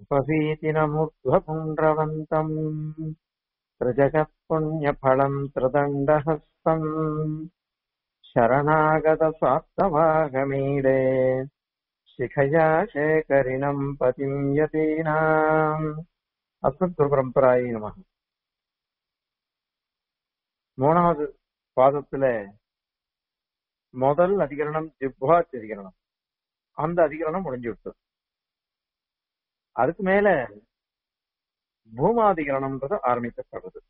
सम्पवीतिनमुद्ध्वपुण्ड्रवन्तम् त्रिजगत्पुण्यफलम् त्रिदण्डहस्तम् शरणागतस्वार्थवाहमीडे शिखया शेखरिणम् पतिम् यतीनाम् அஸ்மத்குருபரம்பராயி நம மூணாவது பாதத்துல முதல் அதிகரணம் ஜிப்வாத் அதிகரணம் அந்த அதிகரணம் முடிஞ்சு விட்டு அதுக்கு மேல பூமாதிகரணம்ன்றது ஆரம்பிக்கப்படுறது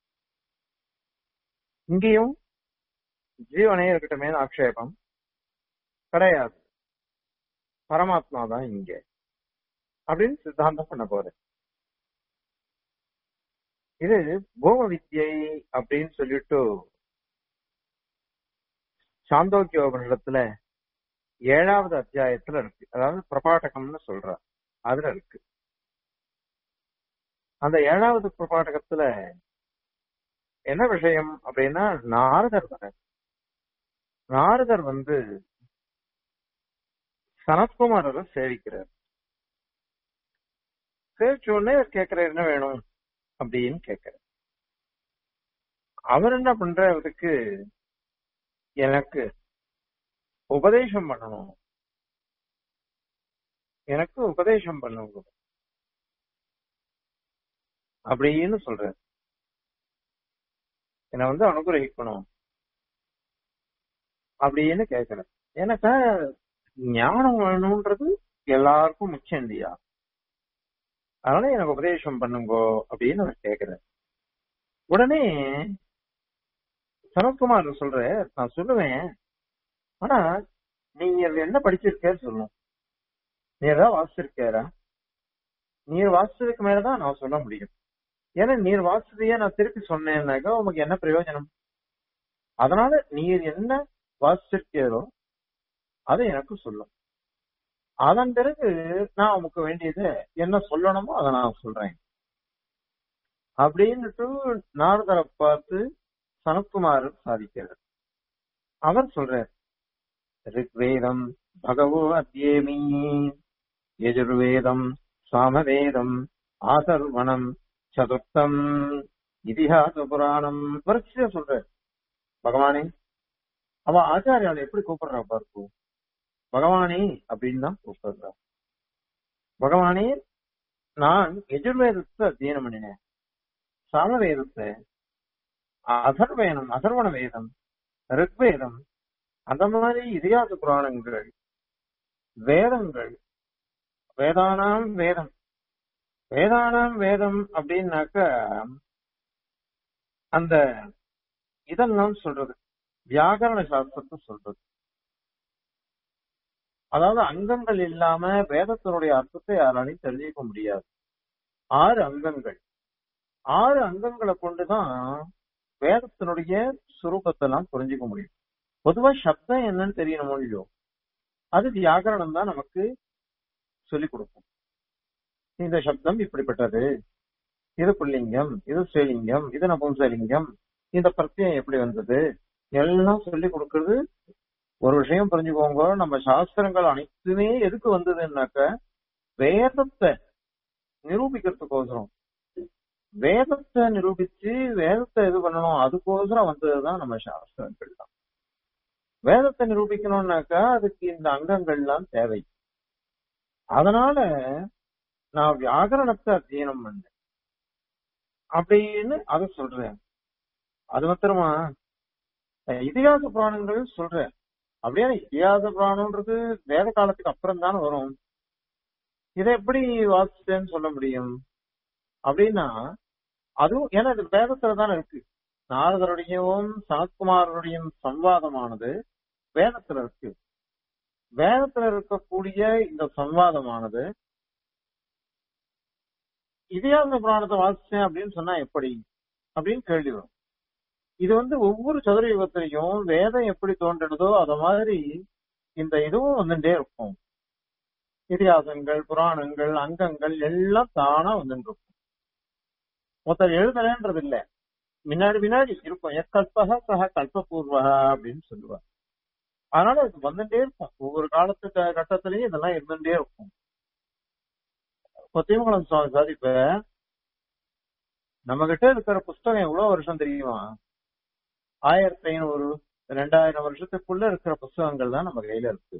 இங்கேயும் ஜீவனே இருக்கட்டுமே ஆக்ஷேபம் கிடையாது பரமாத்மா தான் இங்க அப்படின்னு சித்தாந்தம் பண்ண போறேன் இது பூம வித்யை அப்படின்னு சொல்லிட்டு சாந்தோக்கியோபனிடத்துல ஏழாவது அத்தியாயத்துல இருக்கு அதாவது பிரபாட்டகம்னு சொல்ற அதுல இருக்கு அந்த ஏழாவது பிரபாட்டகத்துல என்ன விஷயம் அப்படின்னா நாரதர் வர நாரதர் வந்து சனத்குமாரரை சேவிக்கிறார் சேவிச்ச உடனே கேட்கிற என்ன வேணும் அப்படின்னு கேட்கிற அவர் என்ன பண்றதுக்கு எனக்கு உபதேசம் பண்ணணும் எனக்கு உபதேசம் பண்ணுங்க அப்படின்னு சொல்ற என்னை வந்து அனுகிரகிக்கணும் அப்படின்னு கேட்கிறேன் எனக்கு ஞானம் வேணும்ன்றது எல்லாருக்கும் முக்கியம் இல்லையா அதனால எனக்கு உபதேசம் பண்ணுங்கோ அப்படின்னு நான் கேக்குறேன் உடனே சனத்குமார் சொல்ற நான் சொல்லுவேன் ஆனா நீங்க என்ன படிச்சிருக்கேன்னு சொல்லணும் நீ ஏதாவது வாசிச்சிருக்காரா நீர் வாசிச்சதுக்கு மேலதான் நான் சொல்ல முடியும் ஏன்னா நீர் வாசிச்சதையே நான் திருப்பி சொன்னேன்னாக்கா உனக்கு என்ன பிரயோஜனம் அதனால நீர் என்ன வாசிச்சிருக்கீரோ அதை எனக்கு சொல்லும் அதன் பிறகு நான் உமக்கு வேண்டியது என்ன சொல்லணுமோ அதை நான் சொல்றேன் அப்படின்னுட்டு நாரதரை பார்த்து சனத்குமார் சாதிக்கிறார் அவர் சொல்றார் ரிக்வேதம் பகவோ அத்தியேமி யஜுர்வேதம் சாமவேதம் ஆசர்வணம் சதுர்த்தம் இதிகாச புராணம் வரிசையா சொல்றார் பகவானே அவ ஆச்சாரியால எப்படி கூப்பிடுறா பார்ப்போம் பகவானே அப்படின்னு தான் கூப்பிடுறா பகவானே நான் எஜுர்வேதத்தை அத்தியனம் பண்ணினேன் சாமவேதத்தை அதர்வேதம் அதர்வண வேதம் ரிக்வேதம் அந்த மாதிரி இதிகாச புராணங்கள் வேதங்கள் வேதானாம் வேதம் வேதானாம் வேதம் அப்படின்னாக்க அந்த இதெல்லாம் சொல்றது வியாகரண சாஸ்திரத்தை சொல்றது அதாவது அங்கங்கள் இல்லாம வேதத்தினுடைய அர்த்தத்தை யாராலையும் தெரிஞ்சுக்க முடியாது ஆறு அங்கங்கள் ஆறு அங்கங்களை கொண்டுதான் வேதத்தினுடைய சுரூபத்தை எல்லாம் புரிஞ்சுக்க முடியும் பொதுவா சப்தம் என்னன்னு தெரியணும் இல்லையோ அது வியாகரணம் தான் நமக்கு சொல்லிக் கொடுக்கும் இந்த சப்தம் இப்படிப்பட்டது இது புல்லிங்கம் இது ஸ்ரீலிங்கம் இது நபும்சலிங்கம் இந்த பிரத்யம் எப்படி வந்தது எல்லாம் சொல்லி கொடுக்கறது ஒரு விஷயம் புரிஞ்சுக்கோங்க நம்ம சாஸ்திரங்கள் அனைத்துமே எதுக்கு வந்ததுன்னாக்க வேதத்தை நிரூபிக்கிறதுக்கோசரம் வேதத்தை நிரூபிச்சு வேதத்தை இது பண்ணணும் அதுக்கோசரம் வந்ததுதான் நம்ம சாஸ்திரங்கள் தான் வேதத்தை நிரூபிக்கணும்னாக்கா அதுக்கு இந்த அங்கங்கள்லாம் தேவை அதனால நான் வியாகரணத்தை அத்தியனம் பண்ணேன் அப்படின்னு அதை சொல்றேன் அது மாத்திரமா இதிகாச புராணங்கள் சொல்றேன் அப்படியே இதிகாச புராணம்ன்றது வேத காலத்துக்கு அப்புறம் தானே வரும் இதை எப்படி வாசிச்சேன்னு சொல்ல முடியும் அப்படின்னா அதுவும் ஏன்னா இது வேதத்துல தானே இருக்கு நாரதருடையவும் சனத்குமாரருடையும் சம்வாதமானது வேதத்துல இருக்கு வேதத்துல இருக்கக்கூடிய இந்த சம்வாதமானது இதிகாச புராணத்தை வாசிச்சேன் அப்படின்னு சொன்னா எப்படி அப்படின்னு கேள்வி வரும் இது வந்து ஒவ்வொரு சதுர யுகத்திலையும் வேதம் எப்படி தோன்றினதோ அத மாதிரி இந்த இதுவும் வந்துட்டே இருக்கும் இதிகாசங்கள் புராணங்கள் அங்கங்கள் எல்லாம் தானா வந்துட்டு இருக்கும் ஒருத்தர் எழுதலன்றது இல்ல முன்னாடி முன்னாடி இருக்கும் எக்கல்பக சக கல்பபூர்வக அப்படின்னு சொல்லுவார் அதனால இது வந்துட்டே இருக்கும் ஒவ்வொரு காலத்து க- கட்டத்திலயும் இதெல்லாம் இருந்துட்டே இருக்கும் கொத்தியமங்கலம் சுவாமி சாதிப்ப நம்ம கிட்ட இருக்கிற புஸ்தகம் எவ்வளவு வருஷம் தெரியுமா ஆயிரத்தி ஐநூறு ரெண்டாயிரம் வருஷத்துக்குள்ள இருக்கிற புஸ்தகங்கள் தான் நம்ம கையில இருக்கு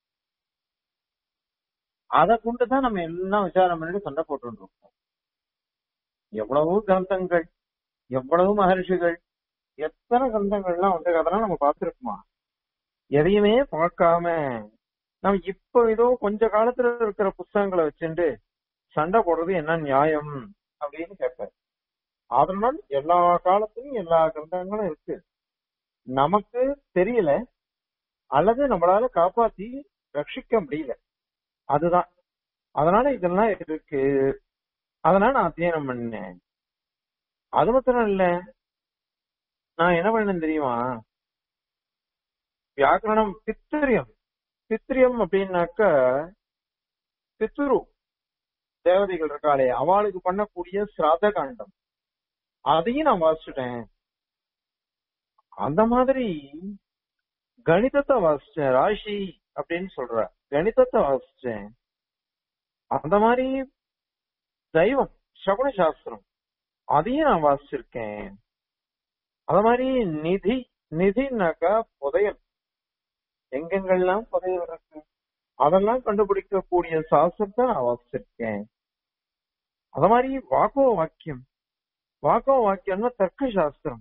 அதை கொண்டுதான் நம்ம எல்லாம் விசாரம் பண்ணிட்டு சண்டை போட்டு இருக்கோம் எவ்வளவு கிரந்தங்கள் எவ்வளவு மகர்ஷிகள் எத்தனை கிரந்தங்கள்லாம் வந்து அதெல்லாம் நம்ம பார்த்திருக்குமா எதையுமே பார்க்காம நம்ம இப்ப ஏதோ கொஞ்ச காலத்துல இருக்கிற புஸ்தகங்களை வச்சுட்டு சண்டை போடுறது என்ன நியாயம் அப்படின்னு கேட்பார் அதனால் எல்லா காலத்திலும் எல்லா கிரந்தங்களும் இருக்கு நமக்கு தெரியல அல்லது நம்மளால காப்பாத்தி ரட்சிக்க முடியல அதுதான் அதனால இதெல்லாம் இருக்கு அதனால நான் அத்தியனம் பண்ணேன் அது மாத்திரம் இல்ல நான் என்ன பண்ணேன் தெரியுமா வியாக்கரணம் பித்திரியம் பித்திரியம் அப்படின்னாக்க பித்துரு தேவதைகள் இருக்காளே அவளுக்கு பண்ணக்கூடிய சிராத காண்டம் அதையும் நான் வாசிச்சுட்டேன் அந்த மாதிரி கணிதத்தை வாசிச்சேன் ராசி அப்படின்னு சொல்ற கணிதத்தை வாசிச்சேன் அந்த மாதிரி தெய்வம் சகுன சாஸ்திரம் அதையும் நான் வாசிச்சிருக்கேன் அத மாதிரி நிதி நிதினாக்கா புதையல் எங்கெங்கெல்லாம் புதையல் இருக்கு அதெல்லாம் கண்டுபிடிக்கக்கூடிய சாஸ்திரத்தை நான் வாசிச்சிருக்கேன் அத மாதிரி வாக்கோ வாக்கியம் வாக்கோ வாக்கியம்னா தர்க்க சாஸ்திரம்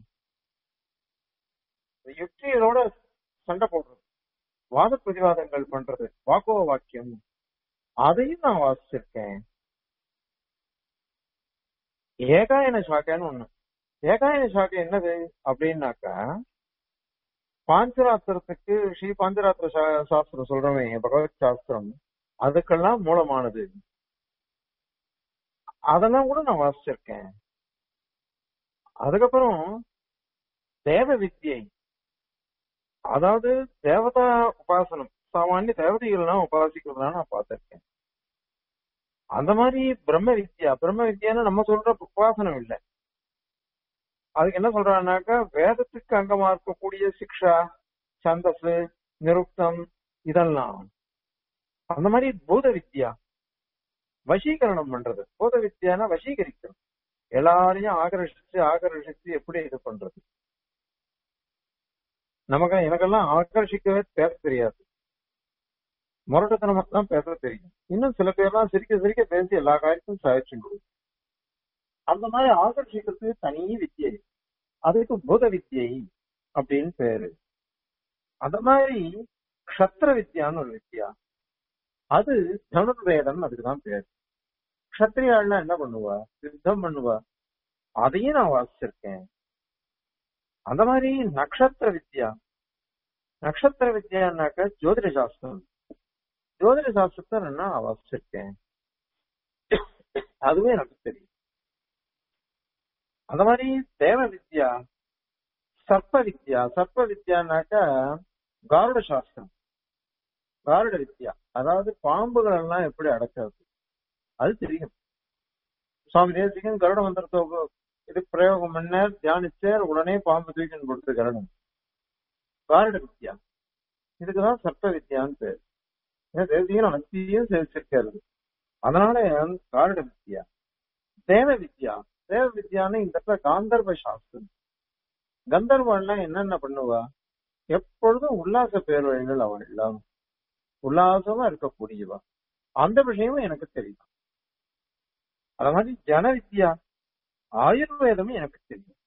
யுக்திகளோட சண்டை போடுறது வாத பிரதிவாதங்கள் பண்றது வாக்கோ வாக்கியம் அதையும் நான் வாசிச்சிருக்கேன் ஏகாயன சாக்கைன்னு ஒண்ணு ஏகாயன சாக்கை என்னது அப்படின்னாக்கா பாஞ்சராத்திரத்துக்கு ஸ்ரீ பாஞ்சராத்திர சா- சாஸ்திரம் சொல்றோமே பகவத் சாஸ்திரம் அதுக்கெல்லாம் மூலமானது அதெல்லாம் கூட நான் வாசிச்சிருக்கேன் அதுக்கப்புறம் தேவ வித்யை அதாவது தேவதா உபாசனம் சாமானிய தேவதைகள்லாம் உபாசிக்கிறதா நான் பார்த்திருக்கேன் அந்த மாதிரி பிரம்ம வித்யா பிரம்ம வித்யான்னு நம்ம சொல்ற உபாசனம் இல்லை அதுக்கு என்ன சொல்றான்னாக்கா வேதத்துக்கு அங்கமா இருக்கக்கூடிய சிக்ஷா சந்தஸ் நிருக்தம் இதெல்லாம் அந்த மாதிரி பூத வித்யா வசீகரணம் பண்றது பூத வித்யானா வசீகரிக்கணும் எல்லாரையும் ஆகர்ஷிச்சு ஆகர்ஷிச்சு எப்படி இது பண்றது நமக்கு எனக்கெல்லாம் ஆகர்ஷிக்கவே பேச தெரியாது முரட்டத்தனமா தான் பேச தெரியும் இன்னும் சில பேர்லாம் சிரிக்க சிரிக்க பேசி எல்லா காரியத்தையும் சாதிச்சுடும் அந்த மாதிரி ஆகர்ஷிக்கிறதுக்கு தனி வித்தியை அதுக்கு பூத வித்தியை அப்படின்னு பேரு அந்த மாதிரி க்ஷத்திர வித்யான்னு ஒரு வித்யா அது தனுர்வேதம் அதுக்குதான் பேரு க்ஷத்ரியாள்னா என்ன பண்ணுவா யுத்தம் பண்ணுவா அதையும் நான் வாசிச்சிருக்கேன் அந்த மாதிரி நக்ஷத்திர வித்யா நக்ஷத்திர வித்யான்னாக்க ஜோதிட சாஸ்திரம் ஜோதிட சாஸ்திரத்தை நான் வாசிச்சிருக்கேன் அதுவே எனக்கு தெரியும் அந்த மாதிரி தேவ வித்யா சர்ப்ப வித்யா சர்ப்ப வித்யான்னாக்கா காருட சாஸ்திரம் காருட வித்யா அதாவது பாம்புகள் எல்லாம் எப்படி அடக்கிறது அது தெரியும் சுவாமி தேசிகன் கருட மந்திரத்தை இது பிரயோகம் பண்ண தியானிச்சார் உடனே பாம்பு தூக்கின்னு கொடுத்து கருடம் காருட வித்யா இதுக்குதான் சர்ப்ப வித்யான்னு பேர் ஏன்னா தேசிகன் அனைத்தையும் சேர்த்திருக்காரு அதனால காருட வித்யா தேவ வித்யா தேவ வித்யான்னு இந்த இடத்துல காந்தர்வ சாஸ்திரம் கந்தர்வன்லாம் என்னென்ன பண்ணுவா எப்பொழுதும் உல்லாச பேர்வழிகள் அவள் எல்லாம் உல்லாசமா இருக்கக்கூடியவா அந்த விஷயமும் எனக்கு தெரியும் அத மாதிரி ஜன வித்யா ஆயுர்வேதமும் எனக்கு தெரியும்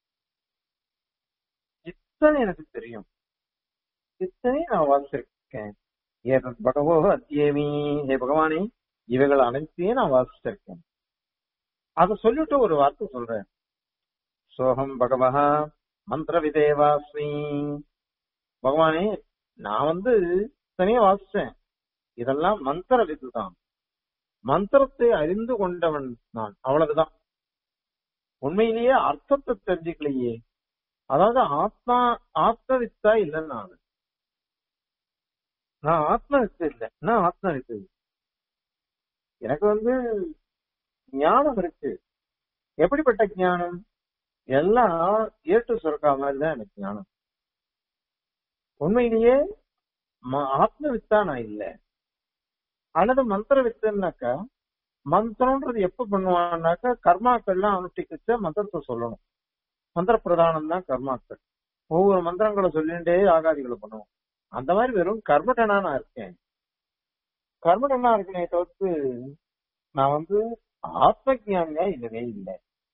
இத்தனை எனக்கு தெரியும் இத்தனை நான் வாசிச்சிருக்கேன் ஏதன் பகவோ அத்தியமி ஹே பகவானே இவைகள் அனைத்தையும் நான் வாசிச்சிருக்கேன் அத சொல்லிட்டு ஒரு வார்த்தை சொல்றேன் சோகம் பகவஹா மந்திர விதேவாஸ்மி பகவானே நான் வந்து தனியா வாசிச்சேன் இதெல்லாம் மந்திர விதுதான் மந்திரத்தை அறிந்து கொண்டவன் நான் அவ்வளவுதான் உண்மையிலேயே அர்த்தத்தை தெரிஞ்சுக்கலையே அதாவது ஆத்மா ஆத்மவித்தா இல்லைன்னு நான் நான் ஆத்மவித்து இல்லை நான் ஆத்மவித்து எனக்கு வந்து ஞானம் இருக்கு எப்படிப்பட்ட ஞானம் எல்லாம் ஏற்று சுரக்கா மாதிரி தான் எனக்கு ஞானம் உண்மையிலேயே ம- ஆத்ம வித்தா நான் இல்ல அல்லது மந்திர வித்துனாக்கா மந்திரம்ன்றது எப்ப பண்ணுவான்னாக்கா கர்மாக்கள்லாம் அனுஷ்டிக்கிச்ச மந்திரத்தை சொல்லணும் மந்திர பிரதானம் தான் கர்மாக்கள் ஒவ்வொரு மந்திரங்களை சொல்லிட்டே ஆகாதிகளை பண்ணுவோம் அந்த மாதிரி வெறும் கர்மடனா நான் இருக்கேன் கர்மடனா இருக்கனே தவிர்த்து நான் வந்து ஆத்ம ஞானியா இல்லவே இல்லை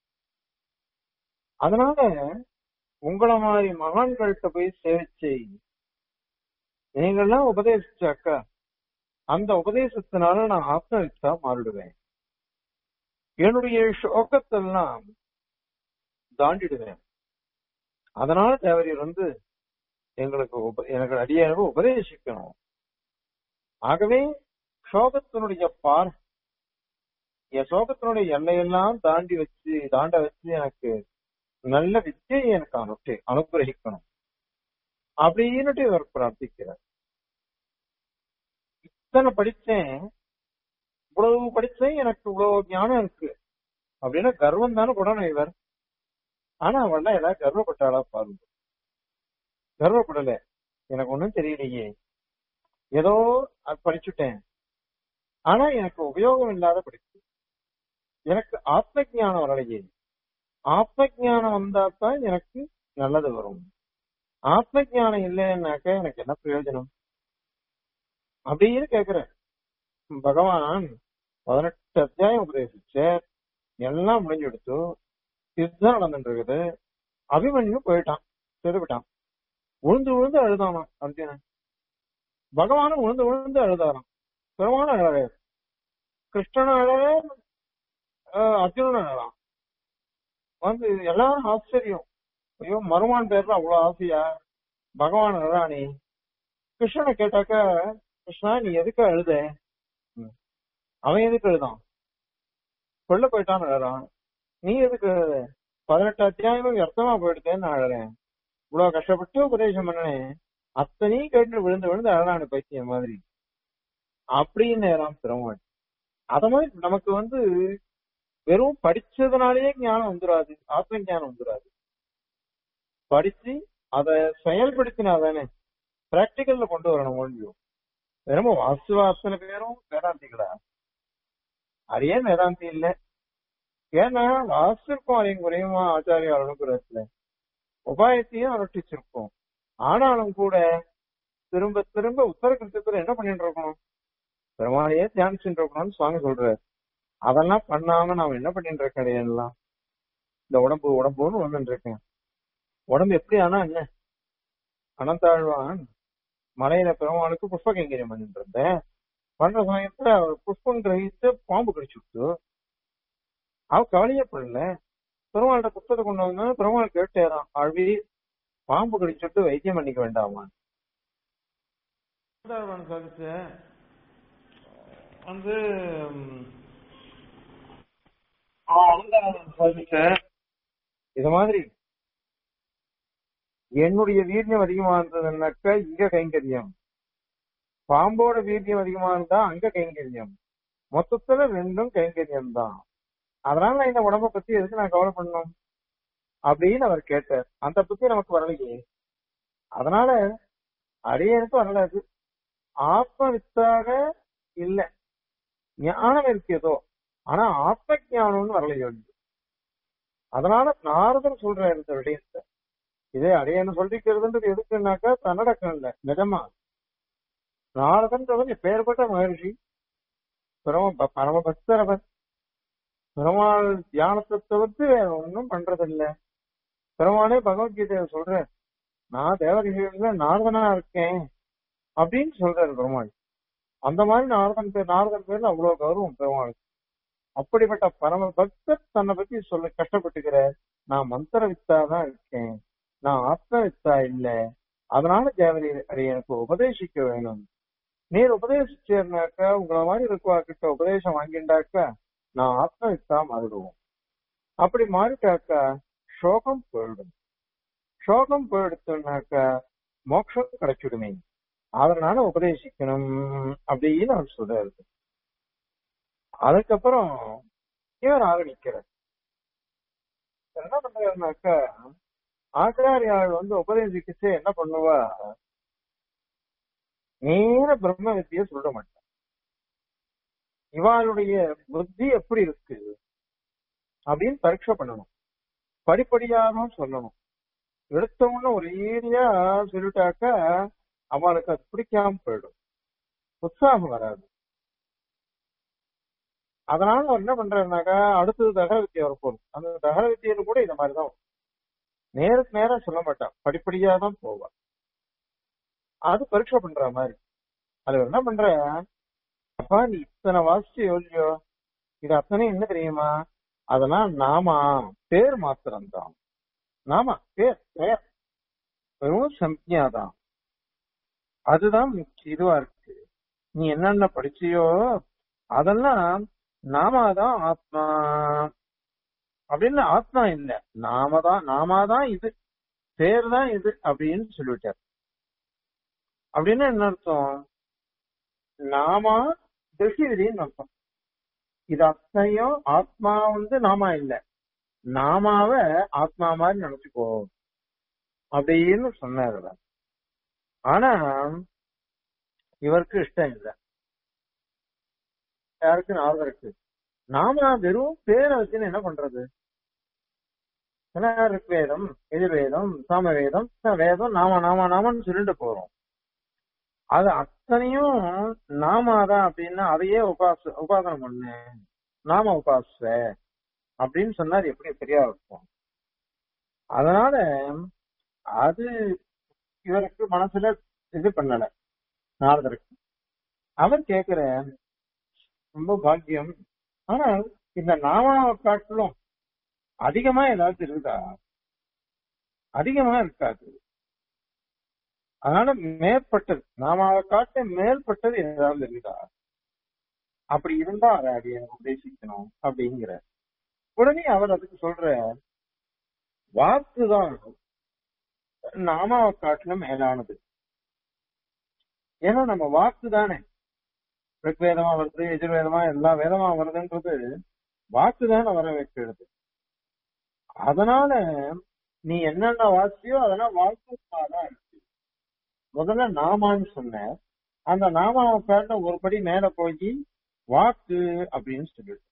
அதனால உங்களை மாதிரி மகான்கள்கிட்ட போய் சேவிச்சு நீங்கள்லாம் உபதேசிச்சாக்கா அந்த உபதேசத்தினால நான் ஆத்மவித்தா மாறிடுவேன் என்னுடைய சோகத்தெல்லாம் தாண்டிடுவேன் அதனால தேவரியர் வந்து எங்களுக்கு உப- எனக்கு அடியாருக்கு உபதேசிக்கணும் ஆகவே சோகத்தினுடைய பார் என் சோகத்தினுடைய எல்லையெல்லாம் தாண்டி வச்சு தாண்ட வச்சு எனக்கு நல்ல வித்தியை எனக்கு அனுப்பி அனுகிரகிக்கணும் அப்படின்னுட்டு இவர் பிரார்த்திக்கிறார் இத்தனை படிச்சேன் இவ்வளவு படிச்சேன் எனக்கு இவ்வளவு ஞானம் இருக்கு அப்படின்னா கர்வம் தானே படணும் இவர் ஆனா அவள்லாம் ஏதாவது கர்வப்பட்டாளா பாருங்க கர்வப்படல எனக்கு ஒண்ணும் தெரியலையே ஏதோ அது படிச்சுட்டேன் ஆனா எனக்கு உபயோகம் இல்லாத படிப்பு எனக்கு ஆத்ம ஞானம் வரலையே ஆத்ம ஞானம் வந்தா தான் எனக்கு நல்லது வரும் ஆத்ம ஞானம் இல்லைன்னாக்க எனக்கு என்ன பிரயோஜனம் அப்படின்னு கேக்குறேன் பகவான் பதினெட்டு அத்தியாயம் உபதேசிச்ச எல்லாம் முடிஞ்சு எடுத்து யுத்தம் நடந்துட்டு இருக்குது அபிமன்யு போயிட்டான் செதுவிட்டான் உழுந்து விழுந்து அழுதானா அர்ஜுனன் பகவானும் உழுந்து விழுந்து அழுதாராம் பெருமான அழகே கிருஷ்ணன் அழகே அர்ஜுனன் அழலாம் வந்து எல்லாரும் ஆச்சரியம் ஐயோ மருமான் பேர்ல அவ்வளவு ஆசையா பகவான் அழறானே கிருஷ்ணனை கேட்டாக்க கிருஷ்ணா நீ எதுக்கு அழுத ம். அவன் எதுக்கு அழுதான் கொல்ல போயிட்டான்னு அழறான் நீ எதுக்கு அழுத பதினெட்டு அத்தியாயமும் வியர்த்தமா போயிடுதேன்னு நான் அழறேன் இவ்வளவு கஷ்டப்பட்டு உபதேசம் பண்ணனேன் அத்தனையும் கேட்டு விழுந்து விழுந்து அழறானு பைத்தியம் மாதிரி அப்படின்னு நேரம் பெருமாள் அத மாதிரி நமக்கு வந்து வெறும் படிச்சதுனாலேயே ஞானம் வந்துடாது ஆத்ம ஞானம் வந்துடாது படிச்சு அதை செயல்படுத்தினா தானே பிராக்டிக்கல்ல கொண்டு வரணும் முடியும் வெறும் வாசுவா அத்தனை பேரும் வேதாந்திகளா அரியே வேதாந்தி இல்ல ஏன்னா வாசிருக்கோம் அதையும் குறையுமா ஆச்சாரியா அனுகிரகத்துல உபாயத்தையும் அனுஷ்டிச்சிருக்கோம் ஆனாலும் கூட திரும்ப திரும்ப உத்தர கிருத்தத்துல என்ன பண்ணிட்டு இருக்கணும் பெருமாளையே தியானிச்சுட்டு இருக்கணும்னு சுவாமி சொல்றாரு அதெல்லாம் பண்ணாம நான் என்ன பண்ணிட்டு இருக்கேன் எல்லாம் இந்த உடம்பு உடம்புன்னு வந்துட்டு இருக்கேன் உடம்பு எப்படி ஆனா என்ன அனந்தாழ்வான் மலையில பெருமாளுக்கு புஷ்ப கைங்கரியம் பண்ணிட்டு இருந்தேன் பண்ற சமயத்துல அவர் புஷ்பம் கிரகித்து பாம்பு கடிச்சுட்டு அவ கவலையப்படல பெருமாள்கிட்ட புத்தகத்தை கொண்டு வந்தா பெருமாள் கேட்டேறான் ஆழ்வி பாம்பு கடிச்சுட்டு வைத்தியம் பண்ணிக்க வேண்டாமா அனந்தாழ்வான் சாதிச்ச வந்து சாதிச்ச இது மாதிரி என்னுடைய வீரியம் அதிகமா இருந்ததுன்னாக்க இங்க கைங்கரியம் பாம்போட வீரியம் அதிகமா இருந்தா அங்க கைங்கரியம் மொத்தத்துல ரெண்டும் கைங்கரியம் தான் அதனால நான் இந்த உடம்ப பத்தி எதுக்கு நான் கவலை பண்ணணும் அப்படின்னு அவர் கேட்டார் அந்த புத்தி நமக்கு வரலையே அதனால அடியனுக்கு வரல அது ஆத்ம வித்தாக இல்ல ஞானம் இருக்கு ஏதோ ஆனா ஆத்ம ஞானம்னு வரலையோ அதனால நாரதர் சொல்ற இந்த விடயத்தை இதே அடையன்னு சொல்லிக்கிறதுன்றது எதுக்குன்னாக்கா தன்னடக்கம் இல்ல நிஜமா நாரதன்றவன் பேர்பட்ட மகர்ஷி பரம பரம பக்தரவன் பெருமாள் தியானத்தை தவிர்த்து வேற ஒன்றும் பண்றதில்ல பெருமாளே பகவத்கீதையில சொல்ற நான் தேவரிஷிகள நாரதனா இருக்கேன் அப்படின்னு சொல்றாரு பெருமாள் அந்த மாதிரி நாரதன் பேர் நாரதன் பேர்ல அவ்வளவு கௌரவம் பெருமாள் அப்படிப்பட்ட பரம பக்தர் தன்னை பத்தி சொல்ல கஷ்டப்பட்டுக்கிற நான் மந்திர வித்தா தான் இருக்கேன் நான் ஆத்ம வித்தா இல்ல அதனால தேவரி எனக்கு உபதேசிக்க வேணும் நீர் உபதேசிச்சேர்னாக்கா உங்களை மாதிரி இருக்குவா கிட்ட உபதேசம் வாங்கிண்டாக்கா நான் ஆத்ம வித்தா மாறிடுவோம் அப்படி மாறிட்டாக்கா சோகம் போயிடும் சோகம் போயிடுச்சுனாக்கா மோட்சம் கிடைச்சிடுமே அதனால உபதேசிக்கணும் அப்படின்னு அவர் சொல்றாரு அதுக்கப்புறம் இவர் ஆரம்பிக்கிறார் என்ன பண்றாருனாக்கா ஆச்சாரியாள் வந்து உபதேசிக்கிச்சு என்ன பண்ணுவா நேர பிரம்ம வித்திய சொல்ல மாட்டான் இவாளுடைய புத்தி எப்படி இருக்கு அப்படின்னு பரீட்சை பண்ணணும் படிப்படியாக சொல்லணும் எடுத்தவொன்னு ஒரு ஏரியா சொல்லிட்டாக்க அவளுக்கு அது பிடிக்காம போயிடும் உற்சாகம் வராது அதனால அவர் என்ன பண்றாருனாக்கா அடுத்தது தகர வித்தியை வரப்போகுது அந்த தகர வித்தியில கூட இந்த மாதிரிதான் வரும். நேருக்கு நேரா சொல்ல மாட்டான் படிப்படியா தான் போவா அது பரீட்சை பண்ற மாதிரி அது என்ன பண்ற அப்பா நீ இத்தனை வாசிச்சு யோசிச்சோ இது அத்தனை என்ன தெரியுமா அதெல்லாம் நாமா பேர் மாத்திரம்தான் நாமா பேர் பெயர் வெறும் சம்ஞாதான் அதுதான் முக்கிய இதுவா இருக்கு நீ என்னென்ன படிச்சியோ அதெல்லாம் நாமாதான் ஆத்மா அப்படின்னு ஆத்மா இல்ல நாம தான் நாமாதான் இது பேர் தான் இது அப்படின்னு சொல்லிவிட்டார் அப்படின்னு என்ன அர்த்தம் நாமா திருஷ்டி விதின்னு அர்த்தம் இது அத்தனையும் ஆத்மா வந்து நாமா இல்ல நாமாவ ஆத்மா மாதிரி நினைச்சுக்கோ அப்படின்னு சொன்னார் அவர். ஆனா இவருக்கு இஷ்டம் இல்லை யாருக்கு நாரதருக்கு நாம வெறும் பேரை வச்சுன்னு என்ன பண்றது ஏன்னா ரிக்வேதம் எதிர்வேதம் சாமவேதம் வேதம் நாம நாம நாமன்னு சொல்லிட்டு போறோம் அது அத்தனையும் நாமாதான் அப்படின்னா அதையே உபாச உபாசனம் பண்ணு நாம உபாச அப்படின்னு சொன்னார் எப்படி சரியா இருக்கும் அதனால அது இவருக்கு மனசுல இது பண்ணல நாரதருக்கு அவர் கேக்குற ரொம்ப பாக்கியம் ஆனா இந்த நாமாவை காட்டிலும் அதிகமா ஏதாவது இருக்குதா அதிகமா இருக்காது அதனால மேற்பட்டது நாமாவை காட்ட மேற்பட்டது ஏதாவது இருக்குதா அப்படி இருந்தா அதை அடைய உபதேசிக்கணும் அப்படிங்கிற உடனே அவர் அதுக்கு சொல்ற வாக்குதான் நாமாவை காட்டிலும் மேலானது ஏன்னா நம்ம வாக்கு தானே ரிக்வேதமா வருது எஜுர்வேதமா எல்லா வேதமா வருதுன்றது வாக்கு தானே வர வைக்கிறது அதனால நீ என்னென்ன வாசியோ அதெல்லாம் வாக்குதான் இருக்கு முதல்ல நாமான்னு சொன்ன அந்த நாமாவை காட்ட ஒரு படி மேல போய் வாக்கு அப்படின்னு சொல்லிட்டு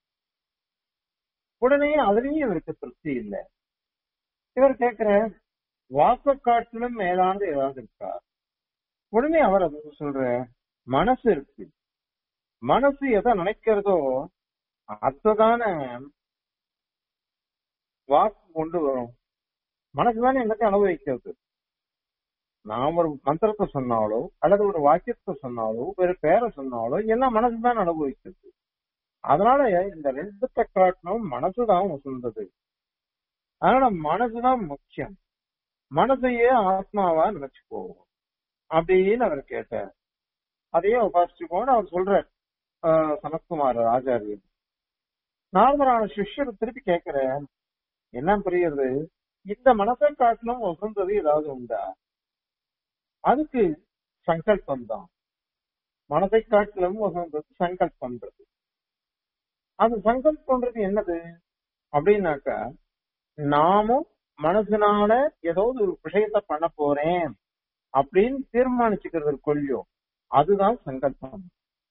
உடனே அதுலயும் இவருக்கு திருப்தி இல்லை இவர் கேக்குற வாக்கு காட்டிலும் மேலானது ஏதாவது இருக்கா உடனே அவர் அது சொல்ற மனசு இருக்கு மனசு எதை நினைக்கிறதோ அதுதான வாக்கு கொண்டு வரும் மனசுதானே எல்லாத்தையும் அனுபவிக்கிறது நாம் ஒரு மந்திரத்தை சொன்னாலோ அல்லது ஒரு வாக்கியத்தை சொன்னாலோ ஒரு பேரை சொன்னாலோ எல்லாம் மனசுதான் அனுபவிக்கிறது அதனால இந்த ரெண்டுத்தை காட்டினும் மனசுதான் உசந்தது அதனால மனசுதான் முக்கியம் மனசையே ஆத்மாவா நினைச்சுக்கோவோம் அப்படின்னு அவர் கேட்டார் அதையே உபாசிச்சுக்கோன்னு அவர் சொல்றார் ஆஹ் சனத்குமார் ஆச்சாரியர் நார்மலான சிஷ்யர் திருப்பி கேட்கிற என்ன புரியுது இந்த மனசை காட்டிலும் உசந்தது ஏதாவது உண்டா அதுக்கு சங்கல்பம் தான் மனதை காட்டிலும் உசந்தது சங்கல்பன்றது அது சங்கல்பன்றது என்னது அப்படின்னாக்கா நாமும் மனசுனால ஏதாவது ஒரு விஷயத்த பண்ண போறேன் அப்படின்னு தீர்மானிச்சுக்கிறது கொள்ளியோ அதுதான் சங்கல்பம்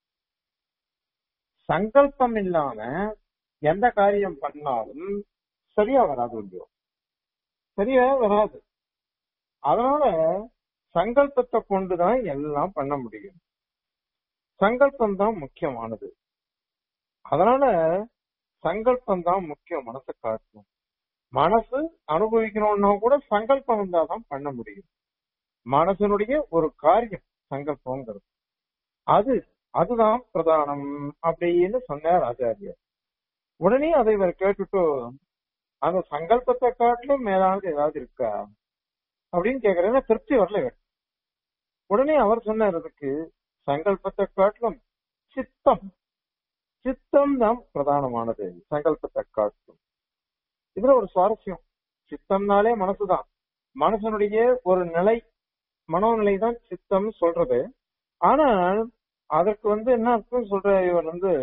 சங்கல்பம் இல்லாம எந்த காரியம் பண்ணாலும் சரியா வராது இல்லையோ சரியா வராது அதனால சங்கல்பத்தை கொண்டுதான் எல்லாம் பண்ண முடியும் சங்கல்பம் தான் முக்கியமானது அதனால சங்கல்பம் தான் முக்கியம் மனசை காட்டணும் மனசு அனுபவிக்கணும்னா கூட சங்கல்பம் இருந்தா தான் பண்ண முடியும் மனசனுடைய ஒரு காரியம் சங்கல்பங்கிறது அது அதுதான் பிரதானம் அப்படின்னு சொன்னார் ஆச்சாரியர் உடனே அதை இவர் கேட்டுட்டு அந்த சங்கல்பத்தை காட்டிலும் மேலானது ஏதாவது இருக்கா அப்படின்னு கேக்குறேன் திருப்தி வரல இவர் உடனே அவர் சொன்னார் அதுக்கு சங்கல்பத்தை காட்டிலும் சித்தம் சித்தம் தான் பிரதானமானது சங்கல்பத்தை காட்டிலும் இதுல ஒரு சுவாரஸ்யம் சித்தம்னாலே மனசுதான் மனசனுடைய ஒரு நிலை மனோநிலை தான் சித்தம் சொல்றது ஆனால் அதற்கு வந்து என்ன அர்த்தம் சொல்ற இவர் வந்து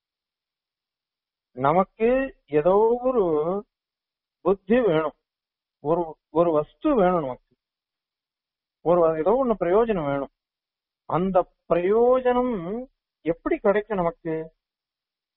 நமக்கு ஏதோ ஒரு புத்தி வேணும் ஒரு ஒரு வஸ்து வேணும் நமக்கு ஒரு ஏதோ ஒண்ணு பிரயோஜனம் வேணும் அந்த பிரயோஜனம் எப்படி கிடைக்கும் நமக்கு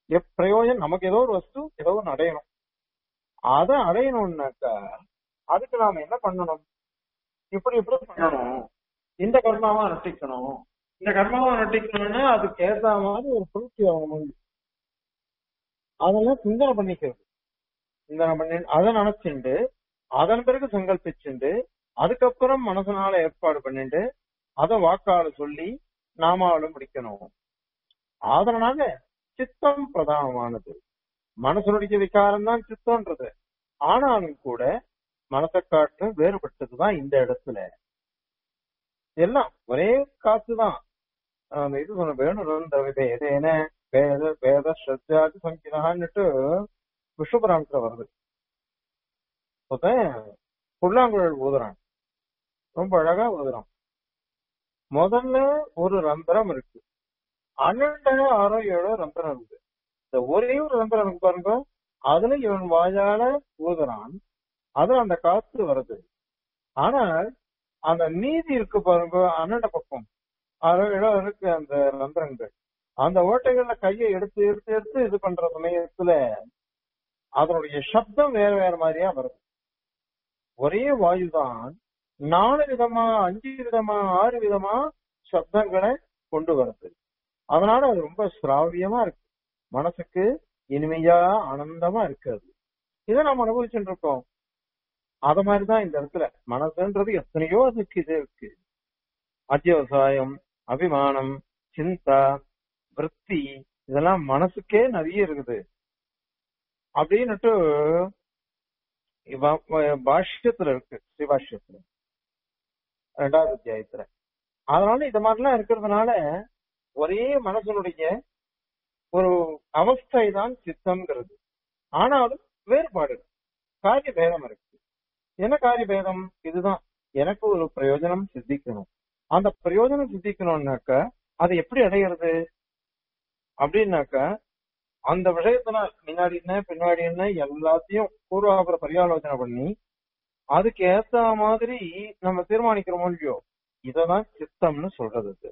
எப் பிரயோஜனம் நமக்கு ஏதோ ஒரு வஸ்து ஏதோ ஒன்று அடையணும் அதை அடையணும்னாக்கா அதுக்கு நாம என்ன பண்ணணும் இப்படி இப்படி பண்ணணும் இந்த கர்மாவை அனுஷ்டிக்கணும் இந்த கர்மாவை அனுஷ்டிக்கணும்னா அதுக்கு ஏத்த மாதிரி ஒரு பூர்த்தி ஆகணும் அதெல்லாம் சிந்தனை பண்ணிக்கிறது சிந்தனை பண்ணி அதை நினைச்சுண்டு அதன் பிறகு சங்கல்பிச்சுண்டு அதுக்கப்புறம் மனசனால ஏற்பாடு பண்ணிட்டு அதை வாக்கால சொல்லி நாமாவளம் முடிக்கணும் அதனால சித்தம் பிரதானமானது மனசனுடைய விகாரம் தான் சித்தம்ன்றது ஆனாலும் கூட மனசை காட்டு வேறுபட்டதுதான் இந்த இடத்துல எல்லாம் ஒரே காசு தான் அந்த இது சொன்ன வேணும் வேதேன வேத வேத ஸ்ரத்தாதி சங்கிதான்னுட்டு விஷ்ணுபுராணத்துல வருது ஒருத்தன் புல்லாங்குழல் ஊதுறான் ரொம்ப அழகா ஊதுறான் முதல்ல ஒரு ரந்திரம் இருக்கு பன்னெண்டு ஆறோ ஏழோ ரந்திரம் இருக்கு இந்த ஒரே ஒரு ரந்திரம் இருக்கு பாருங்க அதுல இவன் வாயால ஊதுறான் அதுல அந்த காத்து வருது ஆனால் அந்த நீதி இருக்கு பாருங்க அண்ணன் பக்கம் ஆறோ ஏழோ இருக்கு அந்த ரந்திரங்கள் அந்த ஓட்டைகள்ல கையை எடுத்து எடுத்து எடுத்து இது பண்ற சமயத்துல அதனுடைய சப்தம் வேற வேற மாதிரியா வருது ஒரே வாயுதான் நாலு விதமா அஞ்சு விதமா ஆறு விதமா சப்தங்களை கொண்டு வருது அதனால அது ரொம்ப சிராவியமா இருக்கு மனசுக்கு இனிமையா ஆனந்தமா இருக்காது இதை நம்ம அனுபவிச்சுட்டு இருக்கோம் அத மாதிரிதான் இந்த இடத்துல மனசுன்றது எத்தனையோ அதுக்கு இது இருக்கு அத்தியவசாயம் அபிமானம் சிந்தா விற்பி இதெல்லாம் மனசுக்கே நிறைய இருக்குது அப்படின்னுட்டு பாஷ்யத்துல இருக்கு ஸ்ரீபாஷ்யத்துல ரெண்டாவது அத்தியாயத்துல அதனால இந்த மாதிரிலாம் இருக்கிறதுனால ஒரே மனசனுடைய ஒரு அவஸ்தை தான் சித்தம்ங்கிறது ஆனாலும் வேறுபாடு காரிய பேதம் இருக்கு என்ன காரிய பேதம் இதுதான் எனக்கு ஒரு பிரயோஜனம் சித்திக்கணும் அந்த பிரயோஜனம் சித்திக்கணும்னாக்க அதை எப்படி அடையிறது அப்படின்னாக்க அந்த விஷயத்துல முன்னாடி என்ன பின்னாடி என்ன எல்லாத்தையும் பூர்வாபுர பரியாலோசனை பண்ணி அதுக்கு ஏத்த மாதிரி நம்ம தீர்மானிக்கிறோமோ இல்லையோ இததான் சித்தம்னு சொல்றது இது.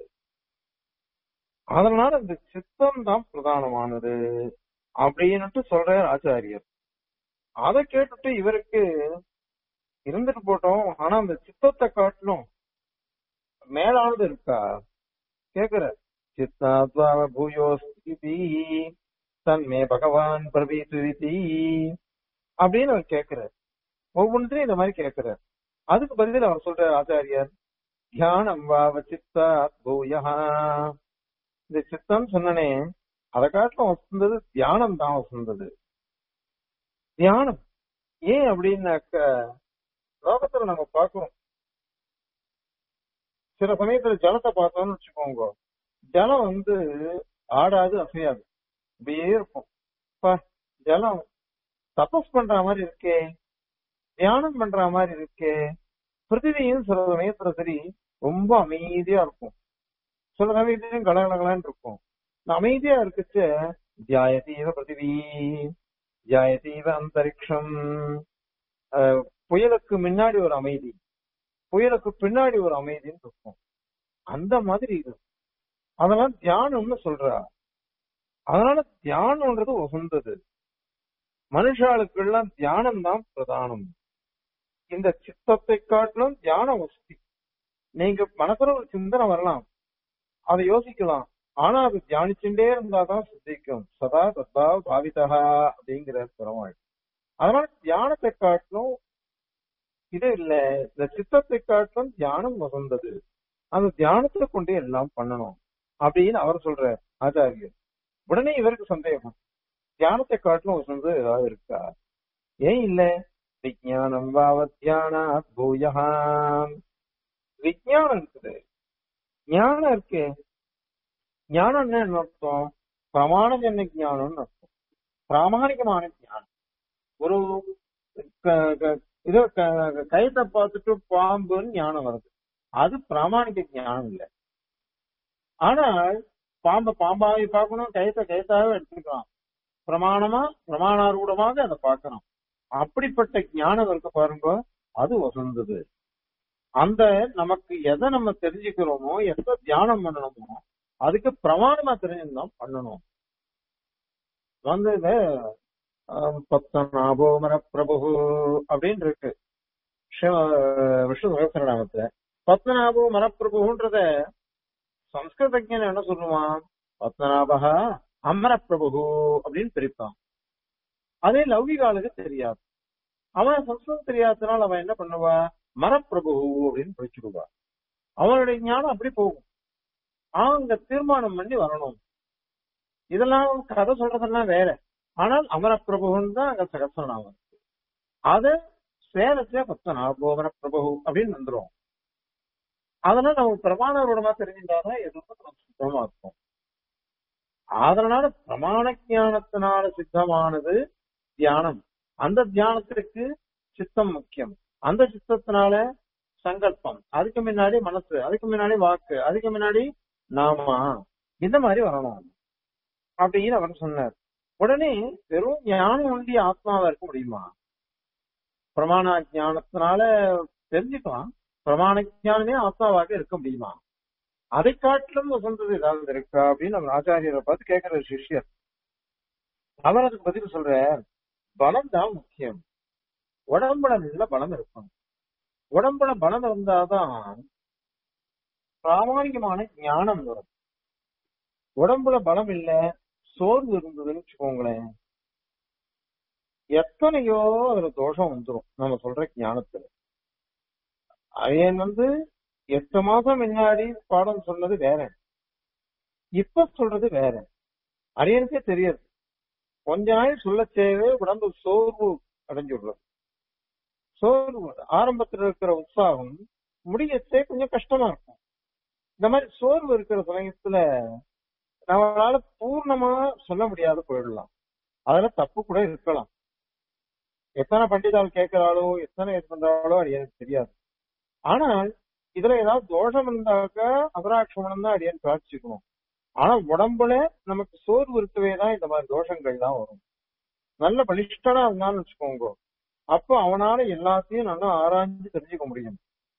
அதனால இந்த சித்தம் தான் பிரதானமானது அப்படின்னுட்டு சொல்றார் ஆச்சாரியர் அதை கேட்டுட்டு இவருக்கு இருந்துட்டு போட்டோம் ஆனா அந்த சித்தத்தை காட்டிலும் மேலானது இருக்கா கேக்குற சித்தாத்வாவ பூயோஸ்தி தன்மே பகவான் பிரபீதி அப்படின்னு அவர் கேட்கிறார் ஒவ்வொன்றையும் இந்த மாதிரி கேட்கிறார் அதுக்கு பதில் அவர் சொல்ற ஆச்சாரியர் தியானம் வாவ சித்தா பூயா இந்த சித்தம் சொன்னனே அதை காட்டிலும் வசந்தது தியானம் தான் வசந்தது தியானம் ஏன் அப்படின்னாக்க லோகத்துல நம்ம பார்க்கிறோம் சில சமயத்துல ஜலத்தை பார்த்தோம்னு வச்சுக்கோங்க ஜலம் வந்து ஆடாது அசையாது அப்படியே இருக்கும் அப்பா, ஜலம் தபஸ் பண்ற மாதிரி இருக்கே தியானம் பண்ற மாதிரி இருக்கே பிருத்திவியும் சில சமயத்துல சரி ரொம்ப அமைதியா இருக்கும் சில சமயத்திலையும் கலகலகலான்னு இருக்கும் இந்த அமைதியா இருக்குச்ச தியாயதீவ பிருத்திவி தியாயதீவ அந்தரிக்ஷம் அஹ், புயலுக்கு முன்னாடி ஒரு அமைதி புயலுக்கு பின்னாடி ஒரு அமைதின்னு இருக்கும் அந்த மாதிரி இது அதெல்லாம் தியானம்னு சொல்றா அதனால தியானம்ன்றது உகந்தது மனுஷாளுக்கெல்லாம் தியானம் தான் பிரதானம் இந்த சித்தத்தை காட்டிலும் தியானம் வசதி நீங்க மனசுல ஒரு சிந்தனை வரலாம் அதை யோசிக்கலாம் ஆனா அது தியானிச்சுட்டே இருந்தாதான் சித்திக்கும் சதா தத்தா பாவிதா அப்படிங்கிற பெருமாள் அதனால தியானத்தை காட்டிலும் இது இல்ல இந்த சித்தத்தை காட்டிலும் தியானம் வசந்தது அந்த தியானத்தை கொண்டு எல்லாம் பண்ணணும் அப்படின்னு அவர் சொல்றார் ஆச்சாரியர் உடனே இவருக்கு சந்தேகம் தியானத்தை காட்டிலும் வசந்தது ஏதாவது இருக்கா ஏன் இல்ல விஜயானம் வாவத்யானா பூயா விஜயானம் இருக்குது ஞானம் இருக்கு ஞானம் என்ன அர்த்தம் பிரமாணஜன்ய ஞானம்னு அர்த்தம் பிராமணிகமான ஞானம் ஒரு க- க- இதோ க- கயத்தை பார்த்துட்டு பாம்புன்னு ஞானம் வருது அது பிராமணிக ஞானம் இல்லை ஆனால் பாம்பை பாம்பாவை பார்க்கணும் கயத்தை கயத்தாவே எடுத்துக்கலாம் பிரமாணமா பிரமாணாரூடமாக அதை பார்க்கணும் அப்படிப்பட்ட ஞானம் இருக்கு பாருங்க அது வசந்தது அந்த நமக்கு எதை நம்ம தெரிஞ்சுக்கிறோமோ எதை தியானம் பண்ணணுமோ அதுக்கு பிரமாணமா தெரிஞ்சுதான் பண்ணணும் வந்து இந்த ஆஹ், பத்மநாபோமர பிரபு அப்படின்னு இருக்கு சிவ விஷ்ணு சகசிரநாமத்துல பத்மநாபோ மரப்பிரபுன்றத சம்ஸ்கிருதஜன் என்ன சொல்லுவான் பத்மநாபகா அமர பிரபு அப்படின்னு பிரிப்பான் அதே லௌகிகாலுக்கு தெரியாது அவன் சம்ஸ்கிருதம் தெரியாததுனால அவன் என்ன பண்ணுவா மரப்பிரபு அப்படின்னு பிடிச்சிடுவா அவனுடைய ஞானம் அப்படி போகும் அவன் அங்க தீர்மானம் பண்ணி வரணும் இதெல்லாம் கதை சொல்றதெல்லாம் வேற ஆனால் அமரப்பிரபுன்னு தான் அங்க சகசரநாமம் இருக்கு. அத சேலத்துல பத்மநாபோ அமரப்பிரபு அப்படின்னு வந்துரும் அதனால நம்ம பிரமாணரோடமா தெரிஞ்சிருந்தாதான் எதுவும் நமக்கு சுத்தமா இருக்கும் அதனால பிரமாண ஞானத்தினால சித்தமானது தியானம் அந்த தியானத்திற்கு சித்தம் முக்கியம் அந்த சித்தத்தினால சங்கல்பம் அதுக்கு முன்னாடி மனசு அதுக்கு முன்னாடி வாக்கு அதுக்கு முன்னாடி நாமா இந்த மாதிரி வரணும் அப்படின்னு அவர் சொன்னார் உடனே வெறும் ஞானம் ஒண்டி ஆத்மாவா இருக்க முடியுமா பிரமாண ஞானத்தினால தெரிஞ்சுக்கலாம் பிரமாண ஞானமே ஆத்மாவாக இருக்க முடியுமா அதை காட்டிலும் வசந்தது ஏதாவது இருக்கா அப்படின்னு நம்ம ஆச்சாரியரை பார்த்து கேட்கிற சிஷ்யர் அவர் அதுக்கு பதில் சொல்ற பலம் தான் முக்கியம் உடம்புல நல்ல பலம் இருக்கும் உடம்புல பலம் இருந்தாதான் பிராமணிகமான ஞானம் வரும் உடம்புல பலம் இல்ல சோர்வு இருந்ததுன்னு வச்சுக்கோங்களேன் எத்தனையோ அதுல தோஷம் வந்துரும் நம்ம சொல்ற ஞானத்துல அயன் வந்து எட்டு மாசம் முன்னாடி பாடம் சொன்னது வேற இப்ப சொல்றது வேற அரியனுக்கே தெரியாது கொஞ்ச நாள் சொல்ல தேவை உடம்பு சோர்வு அடைஞ்சுடுறது சோர்வு ஆரம்பத்துல இருக்கிற உற்சாகம் முடியச்சே கொஞ்சம் கஷ்டமா இருக்கும் இந்த மாதிரி சோர்வு இருக்கிற சமயத்துல நம்மளால பூர்ணமா சொல்ல முடியாது போயிடலாம் அதுல தப்பு கூட இருக்கலாம் எத்தனை பண்டிதால் கேட்கிறாளோ எத்தனை இது பண்றாளோ அது எனக்கு தெரியாது ஆனால் இதுல ஏதாவது தோஷம் இருந்தாக்கா அபராட்சமணம் தான் அடியன் பிரார்த்திக்கணும் ஆனா உடம்புல நமக்கு சோர்வு இருக்கவே தான் இந்த மாதிரி தோஷங்கள் தான் வரும் நல்ல பலிஷ்டனா இருந்தான்னு வச்சுக்கோங்க அப்போ அவனால எல்லாத்தையும் நல்லா ஆராய்ஞ்சு தெரிஞ்சுக்க முடியும்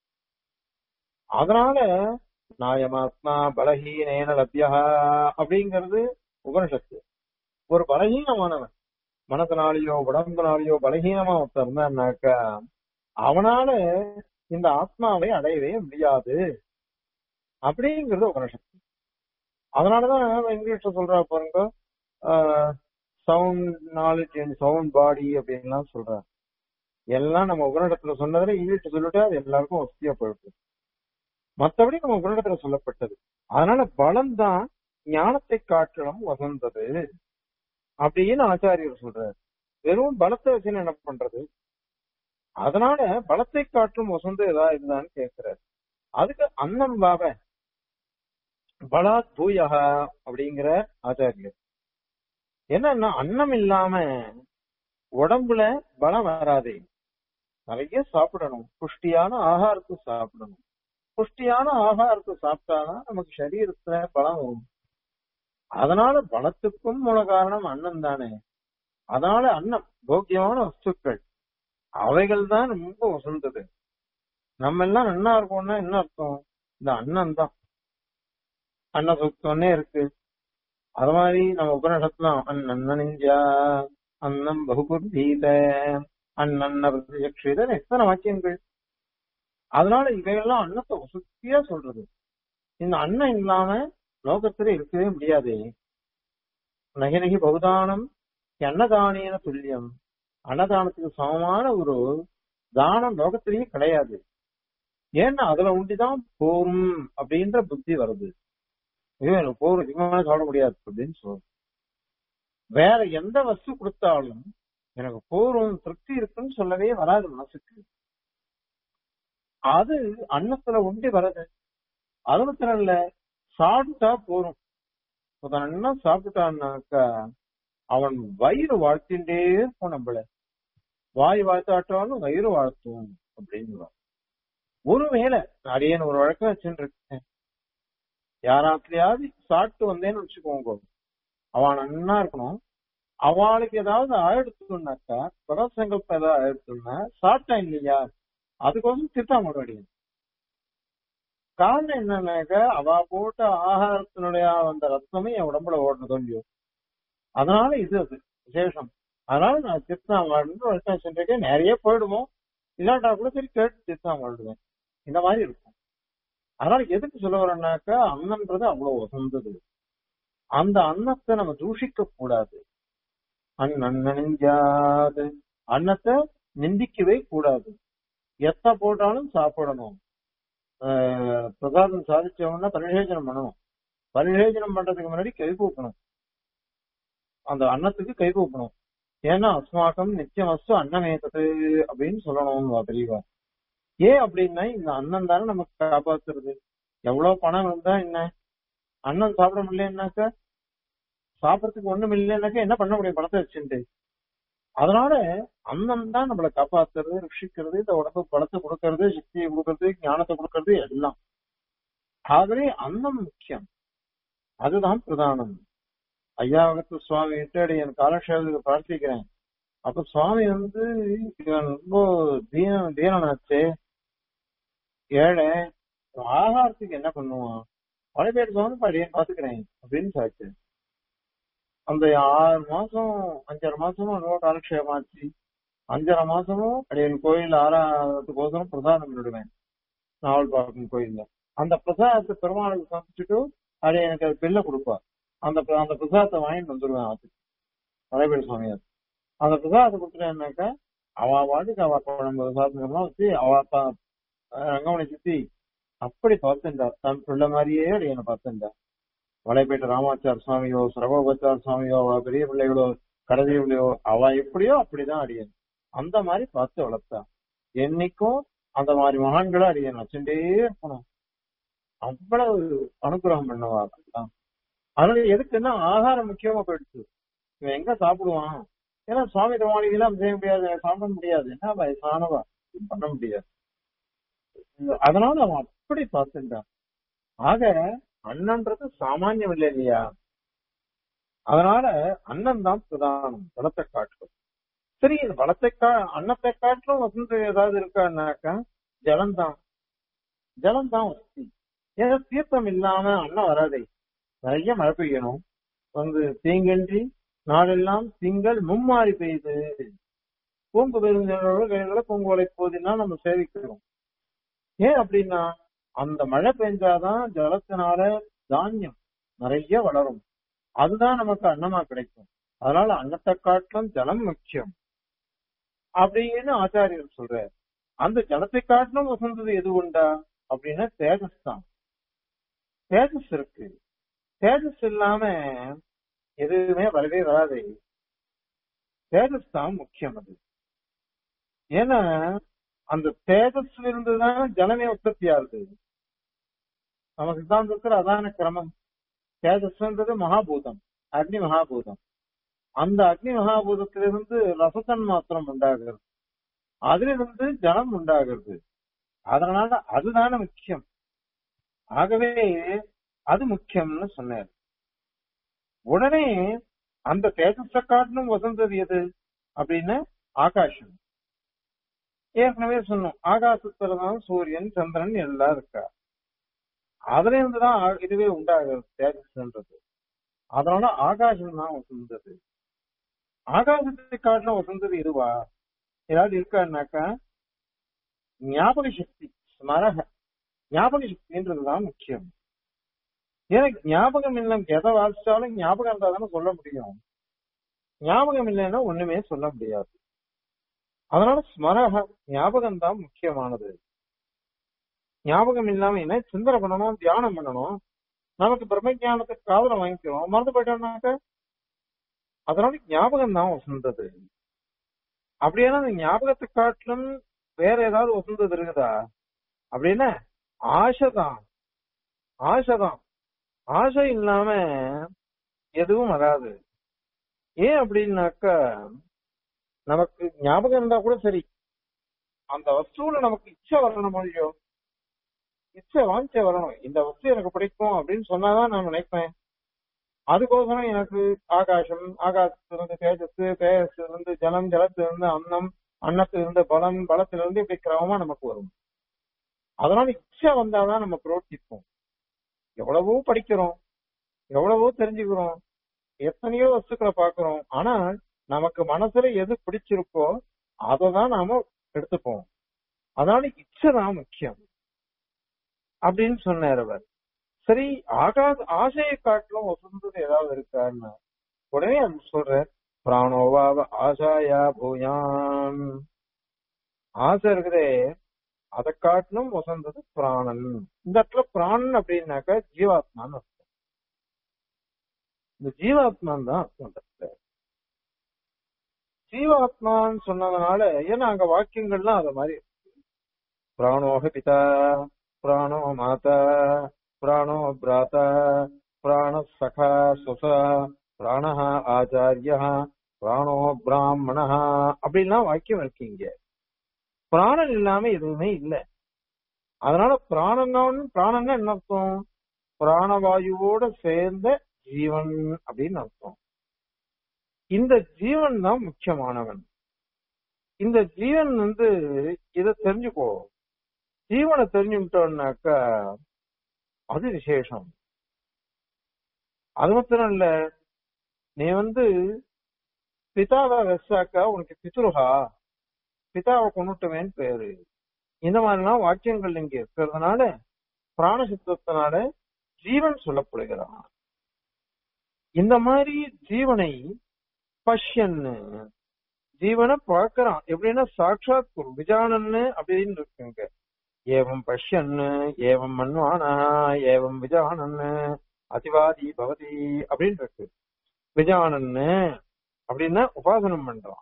அதனால நாயமாத்மா பலஹீனேன லப்யா அப்படிங்கிறது உபனிஷத்து ஒரு பலகீனமானவன் மனசனாலேயோ உடம்புனாலேயோ பலகீனமா ஒருத்தன் இருந்தான்னாக்கா அவனால இந்த ஆத்மாவை அடையவே முடியாது அப்படிங்கிறது உபனிஷத்து அதனாலதான் இங்கிலீஷ்ல சொல்றா பாருங்க sound knowledge and sound body அப்படின்லாம் சொல்றாங்க எல்லாம் நம்ம உபனிடத்துல சொன்னதுல இங்கிலீஷ் சொல்லிட்டு அது எல்லாருக்கும் வசதியா போயிடுது மத்தபடி நம்ம உபனிடத்துல சொல்லப்பட்டது அதனால பலம் தான் ஞானத்தை காட்டிலும் வசந்தது அப்படின்னு ஆச்சாரியர் சொல்றாரு வெறும் பலத்தை வச்சு என்ன பண்றது அதனால பலத்தை காட்டும் வசந்த ஏதா இருந்தான்னு கேட்கிறாரு அதுக்கு அன்னம் பாவ பலாத் பூயக அப்படிங்கிற ஆச்சாரியர் என்னன்னா அன்னம் இல்லாம உடம்புல பலம் வராது நிறைய சாப்பிடணும் புஷ்டியான ஆகாரத்தை சாப்பிடணும் புஷ்டியான ஆகாரத்தை சாப்பிட்டாதான் நமக்கு சரீரத்துல பலம் வரும் அதனால பலத்துக்கும் மூல காரணம் அன்னம் தானே அதனால அன்னம் போக்கியமான வஸ்துக்கள் அவைகள் தான் ரொம்ப வசந்தது நம்ம எல்லாம் நன்னா இருக்கோம்னா என்ன அர்த்தம் இந்த அன்னம் தான் அன்ன சுத்தம்னே இருக்கு அது மாதிரி நம்ம உபநிஷத்துல அண்ணன்னிஞ்சா அன்னம் பகுபுர்தீத அண்ணன்ன பிரதியக்ஷிதன் எத்தனை வாக்கியங்கள் அதனால இவையெல்லாம் அன்னத்தை வசதியா சொல்றது இந்த அன்னம் இல்லாம லோகத்துல இருக்கவே முடியாது நகினகி பகுதானம் அன்னதானியன துல்லியம் அன்னதானத்துக்கு சமமான ஒரு தானம் லோகத்திலேயே கிடையாது ஏன்னா அதுல உண்டிதான் போரும் அப்படின்ற புத்தி வருது ஐயோ எனக்கு போரும் அதிகமாக சாப்பிட முடியாது அப்படின்னு சொல்றது வேற எந்த வஸ்து கொடுத்தாலும் எனக்கு போரும் திருப்தி இருக்குன்னு சொல்லவே வராது மனசுக்கு அது அன்னத்துல உண்டி வர்றது அது மாத்திரம் இல்ல சாப்பிட்டா போரும் அண்ணா சாப்பிட்டான்னாக்கா அவன் வயிறு வாழ்த்தின்றே இருக்கும் நம்மள வாய் வாழ்த்தாட்டாலும் வயிறு வாழ்த்தும் அப்படின்னு ஒருவேளை அடியேன்னு ஒரு வழக்கம் வச்சுட்டு இருக்கேன் யாராத்துலயாவது சாப்பிட்டு வந்தேன்னு வச்சுக்கோங்க அவன் நன்னா இருக்கணும் அவளுக்கு ஏதாவது ஆயிடுத்துனாக்கா பகவத் சங்கல்பம் ஏதாவது ஆயிடுத்துனா சாப்பிட்டா இல்லையா அதுக்கோசம் திட்டா முடியும் காரணம் என்னன்னாக்க அவ போட்ட ஆகாரத்தினுடைய அந்த ரத்தமே என் உடம்புல ஓடுறது இல்லையோ அதனால இது அது விசேஷம் அதனால நான் திருத்தாமல்னு வருஷம் சென்றிருக்கேன் நிறைய போயிடுவோம் இல்லாட்டா கூட சரி கேட்டு திருத்தாமல்டுவேன் இந்த மாதிரி இருக்கும் அதனால எதுக்கு சொல்ல வரேன்னாக்கா அன்னம்ன்றது அவ்வளவு உசந்தது அந்த அன்னத்தை நம்ம தூஷிக்க கூடாது அண்ணன் நெஞ்சாது அன்னத்தை நிந்திக்கவே கூடாது எத்த போட்டாலும் சாப்பிடணும் ஆஹ் பிரசாதம் சாதிச்சவங்கன்னா பரிசேஜனம் பண்ணணும் பரிசேஜனம் பண்றதுக்கு முன்னாடி கை கூப்பணும் அந்த அன்னத்துக்கு கை கூப்பணும் ஏன்னா அஸ்மாக்கம் நிச்சயம் அஸ்து அன்னமேத்தது அப்படின்னு சொல்லணும் பெரியவா ஏன் அப்படின்னா இந்த அன்னம் தானே நமக்கு காப்பாத்துறது எவ்வளவு பணம் இருந்தா என்ன அன்னம் சாப்பிட முடியலன்னாக்கா சாப்பிடறதுக்கு ஒண்ணும் இல்லைன்னாக்கா என்ன பண்ண முடியும் பணத்தை வச்சுட்டு அதனால அன்னம் தான் நம்மளை காப்பாத்துறது ரட்சிக்கிறது இந்த உடம்பு பலத்தை கொடுக்கறது சக்தியை கொடுக்கறது ஞானத்தை கொடுக்கறது எல்லாம் ஆகவே அன்னம் முக்கியம் அதுதான் பிரதானம் ஐயாவகத்து சுவாமி கிட்ட என் காலக்ஷேபத்துக்கு பிரார்த்திக்கிறேன் அப்ப சுவாமி வந்து இவன் ரொம்ப தீன தீனனாச்சே ஏழை ஆகாரத்துக்கு என்ன பண்ணுவான் பல பேருக்கு வந்து படியே பாத்துக்கிறேன் அப்படின்னு சாச்சு அந்த ஆறு மாசம் அஞ்சரை மாசமும் என்னவோ காலக்ஷேபமாச்சு அஞ்சரை மாசமும் அடியன் கோயில் ஆறாவதுக்கோசரம் பிரசாதம் பண்ணிடுவேன் நாவல் பார்க்கும் கோயில்ல அந்த பிரசாதத்தை பெருமாளுக்கு சமைச்சிட்டு அது எனக்கு அது பில்ல கொடுப்பா அந்த பிர- அந்த பிரசாதத்தை வாங்கிட்டு வந்துடுவேன் அது மலைபேடு சுவாமியார் அந்த பிரசாதத்தை கொடுத்துட்டேன்னாக்கா அவ வாட்டுக்கு அவ குழம்பு பிரசாதங்கள்லாம் வச்சு அவ ப- ரங்கமணி சுத்தி அப்படி பார்த்துட்டா தன் பிள்ளை மாதிரியே அடியனை பார்த்துட்டா வலைப்பேட்டை ராமாச்சார் சுவாமியோ சரகோபச்சார் சுவாமியோ அவ பெரிய பிள்ளைகளோ கடைசியோ அவ எப்படியோ அப்படிதான் அடியன் அந்த மாதிரி பார்த்து வளர்த்தா என்னைக்கும் அந்த மாதிரி மகான்களை அடியன் வச்சுட்டே இருக்கணும் அவ்வளவு அனுகிரகம் பண்ணுவா அதெல்லாம். அதனால எதுக்குன்னா ஆகாரம் முக்கியமா போயிடுச்சு இவன் எங்க சாப்பிடுவான் ஏன்னா சுவாமி திருவாணிகளாம் செய்ய முடியாது சாப்பிட முடியாது என்ன வயசானவா பண்ண முடியாது அதனால அவன் அப்படி பார்த்துட்டான் ஆக அண்ணன்றது சாமானியம் இல்லை இல்லையா அதனால அண்ணன் தான் பிரதானம் பலத்தை காட்டும் சரி இது பலத்தை கா அன்னத்தை காட்டிலும் வசந்த ஏதாவது இருக்கான்னாக்கா ஜலம்தான் ஜலம்தான் வசதி ஏன்னா தீர்த்தம் இல்லாம அன்னம் வராதே நிறைய மழை பெய்யணும் வந்து தீங்கன்றி நாளெல்லாம் திங்கள் மும்மாறி பெய்யுது பூங்கு பெருந்தோட கைகளை பூங்குவலை போதிலாம் நம்ம சேவிக்கிறோம் ஏன் அப்படின்னா அந்த மழை பெஞ்சாதான் ஜலத்தினால தானியம் நிறைய வளரும் அதுதான் நமக்கு அன்னமா கிடைக்கும் அதனால அன்னத்தை காட்டிலும் ஜலம் முக்கியம் அப்படின்னு ஆச்சாரியர் சொல்றார் அந்த ஜலத்தை காட்டிலும் வசந்தது எது உண்டா அப்படின்னா தேஜஸ் தான் தேஜஸ் இருக்கு தேஜஸ் இல்லாம எதுவுமே வரவே வராது தேஜஸ் தான் முக்கியம் அது ஏன்னா அந்த தேஜஸ்ல இருந்துதான் ஜலமே உற்பத்தி ஆகுது நம்ம சித்தாந்தத்துல அதான கிரமம் தேஜஸ்ன்றது மகாபூதம் அக்னி மகாபூதம் அந்த அக்னி மகாபூதத்திலிருந்து ரசத்தன் மாத்திரம் உண்டாகிறது அதிலிருந்து ஜலம் உண்டாகிறது அதனால அதுதானே முக்கியம் ஆகவே அது முக்கியம்னு சொன்னார் உடனே அந்த தேஜஸ காட்டிலும் வசந்தது எது அப்படின்னு ஆகாசம் ஏற்கனவே சொன்னோம் ஆகாசத்துலதான் சூரியன் சந்திரன் எல்லாம் இருக்கா அதுல இருந்துதான் ஆ- இதுவே உண்டாகிறது தேஜஸ்ன்றது அதனால ஆகாசம் தான் வசந்தது ஆகாசத்தை காட்டிலும் வசந்தது இதுவா ஏதாவது இருக்கான்னாக்கா ஞாபக சக்தி ஸ்மரக ஞாபக சக்தின்றதுதான் முக்கியம் எனக்கு ஞாபகம் இல்லை எதை வாசிச்சாலும் ஞாபகம் இருந்தா தானே சொல்ல முடியும் ஞாபகம் இல்லைன்னா ஒண்ணுமே சொல்ல முடியாது அதனால ஸ்மரக ஞாபகம் தான் முக்கியமானது ஞாபகம் இல்லாம என்ன சிந்தனை பண்ணணும் தியானம் பண்ணணும் நமக்கு பிரம்ம ஞானத்துக்கு காதல வாங்கிக்கிறோம் மறந்து போயிட்டோம்னாக்க அதனால ஞாபகம் தான் வசந்தது அப்படின்னா அந்த ஞாபகத்தை காட்டிலும் வேற ஏதாவது வசந்தது இருக்குதா அப்படின்னா ஆசைதான் ஆசைதான் ஆசை இல்லாம எதுவும் வராது ஏன் அப்படின்னாக்கா நமக்கு ஞாபகம் இருந்தா கூட சரி அந்த வஸ்துல நமக்கு இச்சை வரணும் இல்லையோ இச்சை வாஞ்சை வரணும் இந்த வஸ்து எனக்கு பிடிக்கும் அப்படின்னு சொன்னாதான் நான் நினைப்பேன் அதுக்கோசரம் எனக்கு ஆகாசம் ஆகாசத்திலிருந்து தேஜஸ் தேஜஸிலிருந்து ஜலம் ஜலத்திலிருந்து அன்னம் அன்னத்திலிருந்து பலம் பலத்திலிருந்து இப்படி கிரமமா நமக்கு வரும் அதனால இச்சை வந்தாதான் நம்ம பிரவர்த்திப்போம் எவ்வளவோ படிக்கிறோம் எவ்வளவோ தெரிஞ்சுக்கிறோம் எத்தனையோ வஸ்துக்களை பாக்குறோம் ஆனா நமக்கு மனசுல எது பிடிச்சிருக்கோ அதை தான் நாம எடுத்துப்போம் அதனால இச்சை தான் முக்கியம் அப்படின்னு சொன்னார் அவர் சரி ஆகாத ஆசையை காட்டிலும் வசந்தது ஏதாவது இருக்கான்னு உடனே அது சொல்ற பிராணோவாவ ஆசாயா பூயான் ஆசை இருக்குதே அதை காட்டிலும் வசந்தது பிராணன் இந்த இடத்துல பிராணன் அப்படின்னாக்கா ஜீவாத்மான்னு அர்த்தம் இந்த ஜீவாத்மான் தான் அர்த்தம் இந்த இடத்துல. ஜீவாத்மான்னு சொன்னதுனால ஏன்னா அங்க வாக்கியங்கள்லாம் அத மாதிரி இருக்கு. பிராணோக பிதா பிராணோ மாதா பிராணோ பிராதா பிராண சகா சுசா பிராண ஆச்சாரிய பிராணோ பிராமண அப்படின்லாம் வாக்கியம் இருக்கீங்க பிராணன் இல்லாம எதுவுமே இல்லை அதனால பிராணன் பிராணன்னா என்ன அர்த்தம் பிராணவாயுவோட சேர்ந்த ஜீவன் அப்படின்னு அர்த்தம் இந்த ஜீவன் தான் முக்கியமானவன் இந்த ஜீவன் வந்து இத தெரிஞ்சுக்கோ ஜீவனை தெரிஞ்சுட்டோம்னாக்கா அது விசேஷம் அது மாத்திரம் இல்ல நீ வந்து பிதாவை வெசாக்கா உனக்கு பித்ருஹா பிதாவை கொண்டுட்டுவேன்னு பேரு இந்த மாதிரிலாம் வாக்கியங்கள் இங்க இருக்கிறதுனால பிராணசித்தத்தினால ஜீவன் சொல்லப்படுகிறான் இந்த மாதிரி ஜீவனை பஷ்யன்னு ஜீவனை பார்க்கறான் எப்படின்னா சாட்சாத் குரு விஜானன்னு அப்படின்னு இருக்குங்க ஏவம் பஷ்யன்னு ஏவம் மன்வானா ஏவம் விஜானன்னு அதிவாதி பவதி அப்படின்னு இருக்கு விஜானன்னு அப்படின்னா உபாசனம் பண்றான்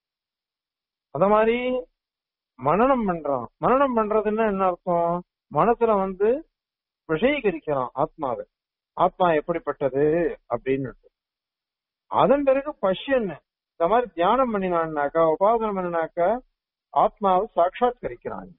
அத மாதிரி மனனம் பண்றான் மனனம் பண்றதுன்னா என்ன அர்த்தம் மனசுல வந்து விஷயீகரிக்கிறான் ஆத்மாவை ஆத்மா எப்படிப்பட்டது அப்படின்னு அதன் பிறகு பஷ்யன்னு இந்த மாதிரி தியானம் பண்ணினான்னாக்கா உபாசனம் பண்ணினாக்கா ஆத்மாவை சாட்சாத்கரிக்கிறான்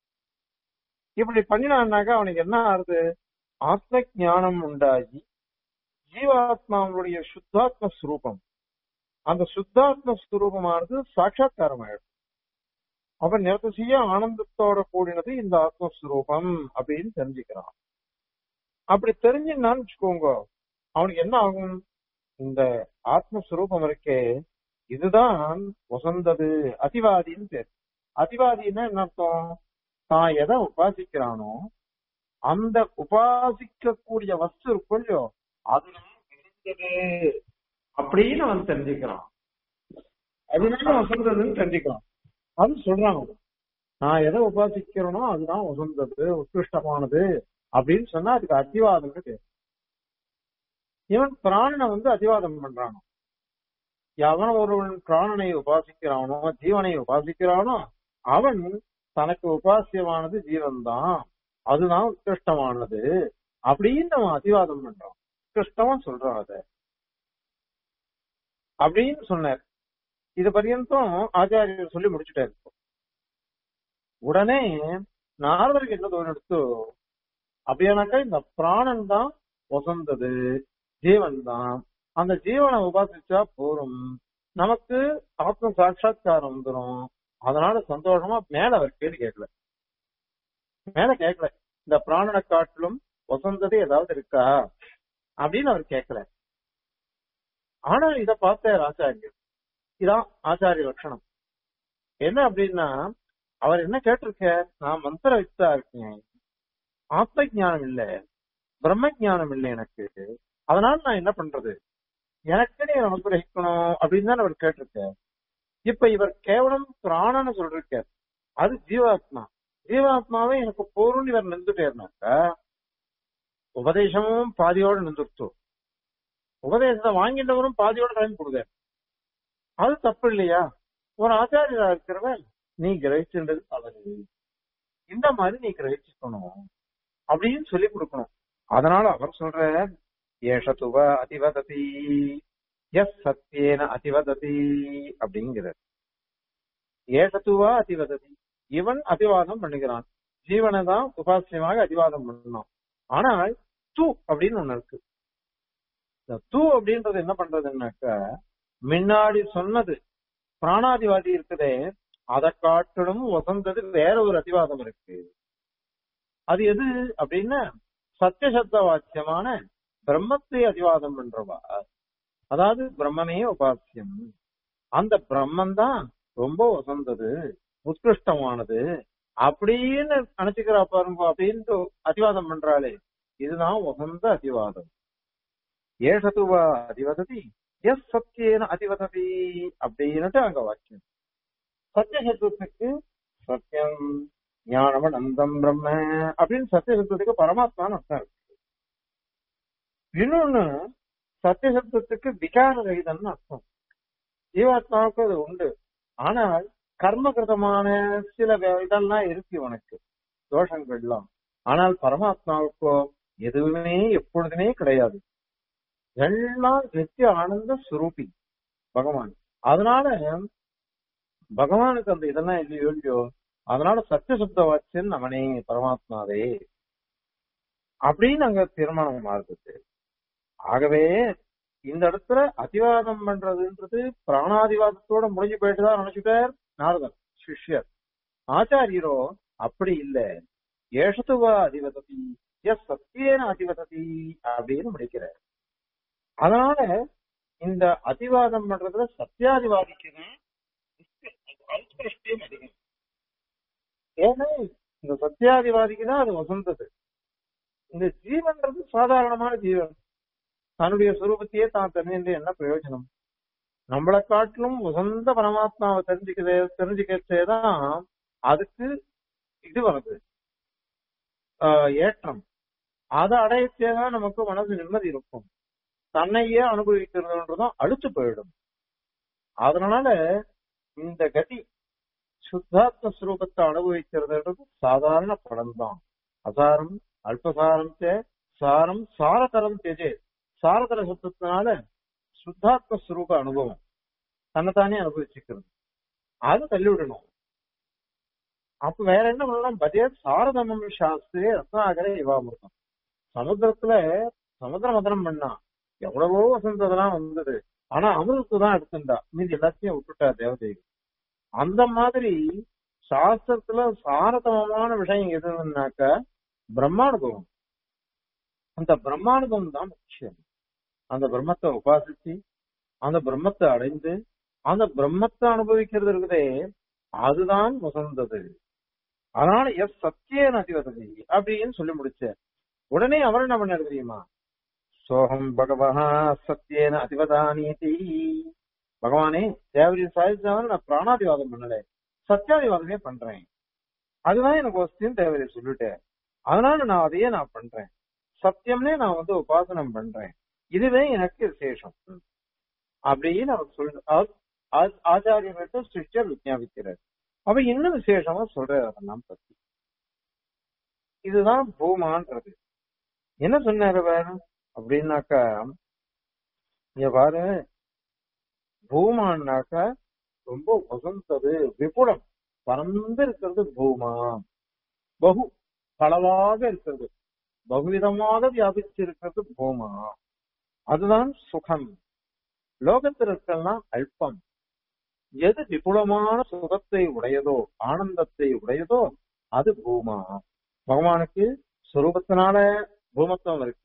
இப்படி பண்ணினான்னாக்கா அவனுக்கு என்ன ஆகுது ஆத்ம ஞானம் உண்டாகி ஜீவாத்மாவுடைய சுத்தாத்ம ஸ்வரூபம் அந்த சுத்தாத்ம ஸ்வரூபமானது சாட்சாத்காரம் ஆயிடும் அவன் நிறத்தசிய ஆனந்தத்தோட கூடினது இந்த ஆத்மஸ்வரூபம் அப்படின்னு தெரிஞ்சுக்கிறான் அப்படி தெரிஞ்சுனான்னு வச்சுக்கோங்க அவனுக்கு என்ன ஆகும் இந்த ஆத்மஸ்வரூபம் இருக்கே இதுதான் வசந்தது அதிவாதின்னு பேர் அதிவாதின்னா என்ன அர்த்தம் தான் எதை உபாசிக்கிறானோ அந்த உபாசிக்க கூடிய வஸ்து இருக்கும் இல்லையோ அதுதான் வசந்தது அப்படின்னு அவன் தெரிஞ்சுக்கிறான் அதனால வசந்ததுன்னு தெரிஞ்சுக்கிறான் அது சொல்றாங்க நான் எதை உபாசிக்கிறேனோ அதுதான் வசந்தது உத்கிருஷ்டமானது அப்படின்னு சொன்னா அதுக்கு அதிவாதம் பேர் இவன் பிராணனை வந்து அதிவாதம் பண்றானோ எவன் ஒருவன் பிராணனை உபாசிக்கிறானோ ஜீவனை உபாசிக்கிறானோ அவன் தனக்கு உபாசியமானது ஜீவன் தான் அதுதான் உத்கிருஷ்டமானது அப்படின்னு அவன் அதிவாதம் பண்றான் உத்கிருஷ்டமா சொல்றான் அத அப்படின்னு சொன்னார் இது பர்யந்தம் ஆச்சாரியர் சொல்லி முடிச்சுட்டாரு உடனே நாரதருக்கு என்ன தோணு எடுத்து அப்படியானாக்கா இந்த பிராணன் தான் வசந்தது ஜீவன் தான் அந்த ஜீவனை உபாசிச்சா போரும் நமக்கு ஆத்ம சாட்சா்காரம் வந்துடும் அதனால சந்தோஷமா மேல அவர் கேள்வி கேட்கல மேல கேட்கல இந்த பிராணனை காட்டிலும் வசந்தது ஏதாவது இருக்கா அப்படின்னு அவர் கேட்கல ஆனா இத பார்த்தார் ஆச்சாரியர் இதான் ஆச்சாரிய லட்சணம் என்ன அப்படின்னா அவர் என்ன கேட்டிருக்க நான் மந்திர வித்தா இருக்கேன் ஆத்ம ஞானம் இல்ல பிரம்ம ஞானம் இல்லை எனக்கு அதனால நான் என்ன பண்றது எனக்கு நீ அனுகிரகிக்கணும் அப்படின்னு தான் அவர் கேட்டிருக்க இப்ப இவர் கேவலம் பிராணன்னு சொல்லிருக்க அது ஜீவாத்மா ஜீவாத்மாவே எனக்கு போரும் இவர் நின்றுட்டேருனாக்கா உபதேசமும் பாதியோட நின்றுட்டு உபதேசத்தை வாங்கிட்டவரும் பாதியோட கிளம்பி கொடுங்க அது தப்பு இல்லையா ஒரு ஆச்சாரியரா இருக்கிறவன் நீ கிரகிச்சுன்றது தவறு இந்த மாதிரி நீ கிரகிச்சுக்கணும் அப்படின்னு சொல்லி கொடுக்கணும் அதனால அவர் சொல்ற ஏஷத்துவ அதிவததி எஸ் சத்தியேன அதிவததி அப்படிங்கிறார் ஏஷத்துவா அதிவததி இவன் அதிவாதம் பண்ணுகிறான் ஜீவனை தான் உபாசியமாக அதிவாதம் பண்ணணும் ஆனால் தூ அப்படின்னு ஒண்ணு இருக்கு இந்த தூ அப்படின்றது என்ன பண்றதுன்னாக்கா முன்னாடி சொன்னது பிராணாதிவாதி இருக்குதே அதை காட்டிலும் வசந்தது வேற ஒரு அதிவாதம் இருக்கு அது எது அப்படின்னா சத்தியசப்த வாக்கியமான பிரம்மத்தை அதிவாதம் பண்றவா அதாவது பிரம்மமே உபாசியம் அந்த பிரம்மன் தான் ரொம்ப உசந்தது உத்கிருஷ்டமானது அப்படின்னு நினைச்சுக்கிறா பாருங்க அப்படின்னு அதிவாதம் பண்றாளே இதுதான் உகந்த அதிவாதம் ஏஷதுவா அதிவததி எஸ் சத்தியேன அதிவததி அப்படின்னுட்டு அங்க வாக்கியம் சத்திய சத்துவத்துக்கு சத்தியம் ஞானம் அனந்தம் பிரம்ம அப்படின்னு சத்திய சத்துவத்துக்கு பரமாத்மான்னு அர்த்தம் இருக்கு இன்னொன்னு சத்திய சத்துவத்துக்கு விகார ரகிதம்னு அர்த்தம் ஜீவாத்மாவுக்கு அது உண்டு ஆனால் கர்மகிருதமான சில வே- இதெல்லாம் இருக்கு உனக்கு தோஷங்கள்லாம் ஆனால் பரமாத்மாவுக்கோ எதுவுமே எப்பொழுதுமே கிடையாது எல்லாம் நித்திய ஆனந்த சுரூபி பகவான் அதனால பகவானுக்கு அந்த இதெல்லாம் இல்லையோ இல்லையோ அதனால சத்திய சுத்த வாச்சியன் அவனே பரமாத்மாவே அப்படின்னு அங்க தீர்மானம் ஆகுது ஆகவே இந்த இடத்துல அதிவாதம் பண்றதுன்றது பிராணாதிவாதத்தோட முடிஞ்சு போயிட்டு தான் நினைச்சுட்டார் நாரதன் சிஷ்யர் ஆச்சாரியரோ அப்படி இல்ல ஏஷத்துவா அதிவததி எஸ் சத்தியேன அதிவததி அப்படின்னு முடிக்கிறார் அதனால இந்த அதிவாதம் பண்றதுல சத்தியாதிவாதிக்கு தான் அல்பஷ்டியம் அதிகம் ஏன்னா இந்த சத்தியாதிவாதிக்கு தான் அது வசந்தது இந்த ஜீவன்றது சாதாரணமான ஜீவன் தன்னுடைய சுரூபத்தையே தான் தெரிஞ்சு என்ன பிரயோஜனம் நம்மளை காட்டிலும் உசந்த பரமாத்மாவை தெரிஞ்சுக்கதே தெரிஞ்சுக்கச்சேதான் அதுக்கு இது வருது ஆஹ் ஏற்றம் அதை அடையச்சேதான் நமக்கு மனசு நிம்மதி இருக்கும் தன்னையே அனுபவிக்கிறதுன்றதும் அழுத்து போயிடும் அதனால இந்த கதி சுத்தாத்ம ஸ்வரூபத்தை அனுபவிக்கிறதுன்றது சாதாரண படம் தான் அசாரம் அல்பசாரம் தே சாரம் சாரதரம் தெஜே சாரதர சுத்தத்தினால சுத்தாத்ம ஸ்வரூப அனுபவம் தன்னைத்தானே அனுபவிச்சுக்கிறது அது தள்ளிவிடணும் அப்ப வேற என்ன பண்ணலாம் பஜே சாரதமம் சாஸ்திரே ரத்னாகர இவாமிருதம் சமுத்திரத்துல சமுத்திர மதனம் பண்ணா எவ்வளவோ வசந்ததெல்லாம் வந்தது ஆனா அமிர்தத்தை தான் எடுத்துட்டா மீதி எல்லாத்தையும் விட்டுட்டா தேவதை அந்த மாதிரி சாஸ்திரத்துல சாரதமமான விஷயம் எதுனாக்க பிரம்மானுபவம் அந்த பிரம்மானுபவம் தான் முக்கியம் அந்த பிரம்மத்தை உபாசிச்சு அந்த பிரம்மத்தை அடைந்து அந்த பிரம்மத்தை அனுபவிக்கிறது இருக்குதே அதுதான் வசந்தது அதனால எஸ் சத்தியேன அதிவததி அப்படின்னு சொல்லி முடிச்சார் உடனே அவர் என்ன பண்ணாரு தெரியுமா சோகம் பகவஹா சத்தியேன அதிவதானீதி பகவானே தேவரி சாதிச்சாலும் நான் பிராணாதிவாதம் பண்ணல சத்தியாதிவாதமே பண்றேன் அதுதான் எனக்கு வசதியும் தேவரி சொல்லிட்டேன் அதனால நான் அதையே நான் பண்றேன் சத்தியம்னே நான் வந்து உபாசனம் பண்றேன் இதுவே எனக்கு விசேஷம் அப்படின்னு அவர் சொல் அவர் ஆ- ஆச்சாரியர்கிட்ட சிஷ்யர் விஞ்ஞாபிக்கிறார் அப்ப இன்னும் விசேஷமா சொல்றாரு அதெல்லாம் பத்தி இதுதான் பூமான்றது என்ன சொன்னாரு வேற அப்படின்னாக்கா இங்க பாரு பூமான்னாக்கா ரொம்ப வசந்தது விபுலம் பறந்து இருக்கிறது பூமா பகு பலவாக இருக்கிறது பகுவிதமாக வியாபிச்சிருக்கிறது பூமா அதுதான் சுகம் லோகத்தில் இருக்கலாம் அல்பம் எது விபுலமான சுகத்தை உடையதோ ஆனந்தத்தை உடையதோ அது பூமா பகவானுக்கு சுரூபத்தினால பூமத்துவம் இருக்கு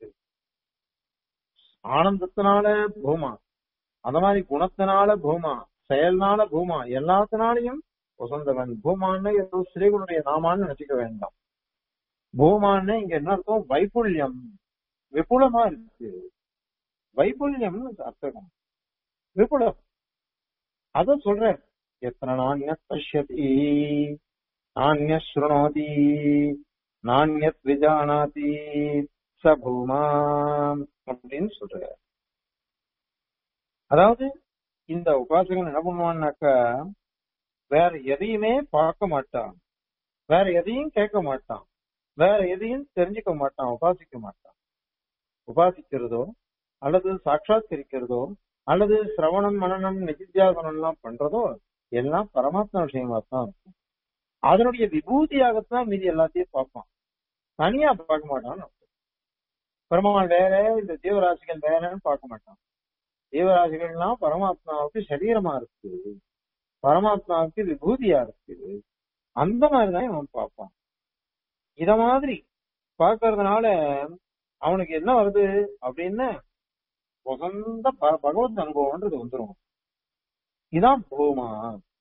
ஆனந்தத்தினால பூமா அந்த மாதிரி குணத்தினால பூமா செயல்னால பூமா எல்லாத்தினாலையும் வசந்தவன் பூமான்னு ஏதோ ஸ்ரீகுடைய நாமான்னு நினைச்சுக்க வேண்டாம் பூமான்னு இங்க என்ன அர்த்தம் வைப்புல்யம் விபுலமா இருக்கு வைப்புல்யம்னு அர்த்தம் விபுலம் அத சொல்ற எத்தனை நானிய பசியதி நானிய ஸ்ருணோதி நானியத் விஜானாதி ச பூமா அப்படின்னு சொல்ற அதாவது இந்த உபாசகன் என்ன பண்ணுவான்னாக்கா வேற எதையுமே பார்க்க மாட்டான் வேற எதையும் கேட்க மாட்டான் வேற எதையும் தெரிஞ்சுக்க மாட்டான் உபாசிக்க மாட்டான் உபாசிக்கிறதோ அல்லது சாட்சாத்கரிக்கிறதோ அல்லது சிரவணம் மனநம் நிதித்தியாசனம் எல்லாம் பண்றதோ எல்லாம் பரமாத்மா விஷயமா தான் இருக்கும் அதனுடைய விபூதியாகத்தான் மீதி எல்லாத்தையும் பார்ப்பான் தனியா பார்க்க மாட்டான் பெருமாள் வேற இந்த ஜீவராசிகள் வேறன்னு பார்க்க மாட்டான் ஜீவராசிகள்லாம் பரமாத்மாவுக்கு சரீரமா இருக்கு பரமாத்மாவுக்கு விபூதியா இருக்கு அந்த மாதிரிதான் அவன் பார்ப்பான் இத மாதிரி பார்க்கறதுனால அவனுக்கு என்ன வருது அப்படின்னு உகந்த ப- பகவத் அனுபவம்ன்றது வந்துரும் இதான் பூமா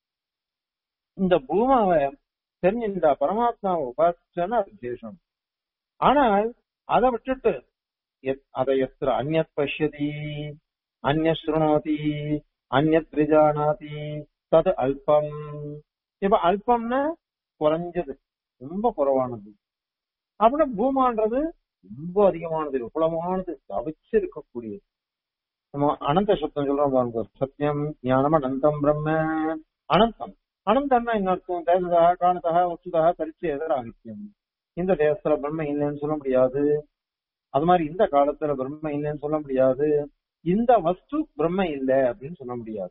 இந்த பூமாவை தெரிஞ்சிருந்தா பரமாத்மாவை உபாசிச்சான்னா அது விசேஷம் ஆனால் அதை விட்டுட்டு எத்- அதை எத்திர அந்நத் பஷ்யதி அந்நத் சுருணோதி அந்நத் விஜானாதி தது அல்பம் இப்ப அல்பம்னா குறைஞ்சது ரொம்ப குறைவானது அப்படின்னா பூமான்றது ரொம்ப அதிகமானது விபுலமானது தவிச்சு இருக்கக்கூடியது நம்ம அனந்த சப்தம் சொல்றோம் பாருங்க சத்தியம் ஞானம் அனந்தம் பிரம்ம அனந்தம் அனந்தம்னா என்ன அர்த்தம் தேசதா காணதா வசுதா பரிச்சு எதிராகித்யம் இந்த தேசத்துல பிரம்ம இல்லைன்னு சொல்ல முடியாது அது மாதிரி இந்த காலத்துல பிரம்ம இல்லைன்னு சொல்ல முடியாது இந்த வஸ்து பிரம்ம இல்லை அப்படின்னு சொல்ல முடியாது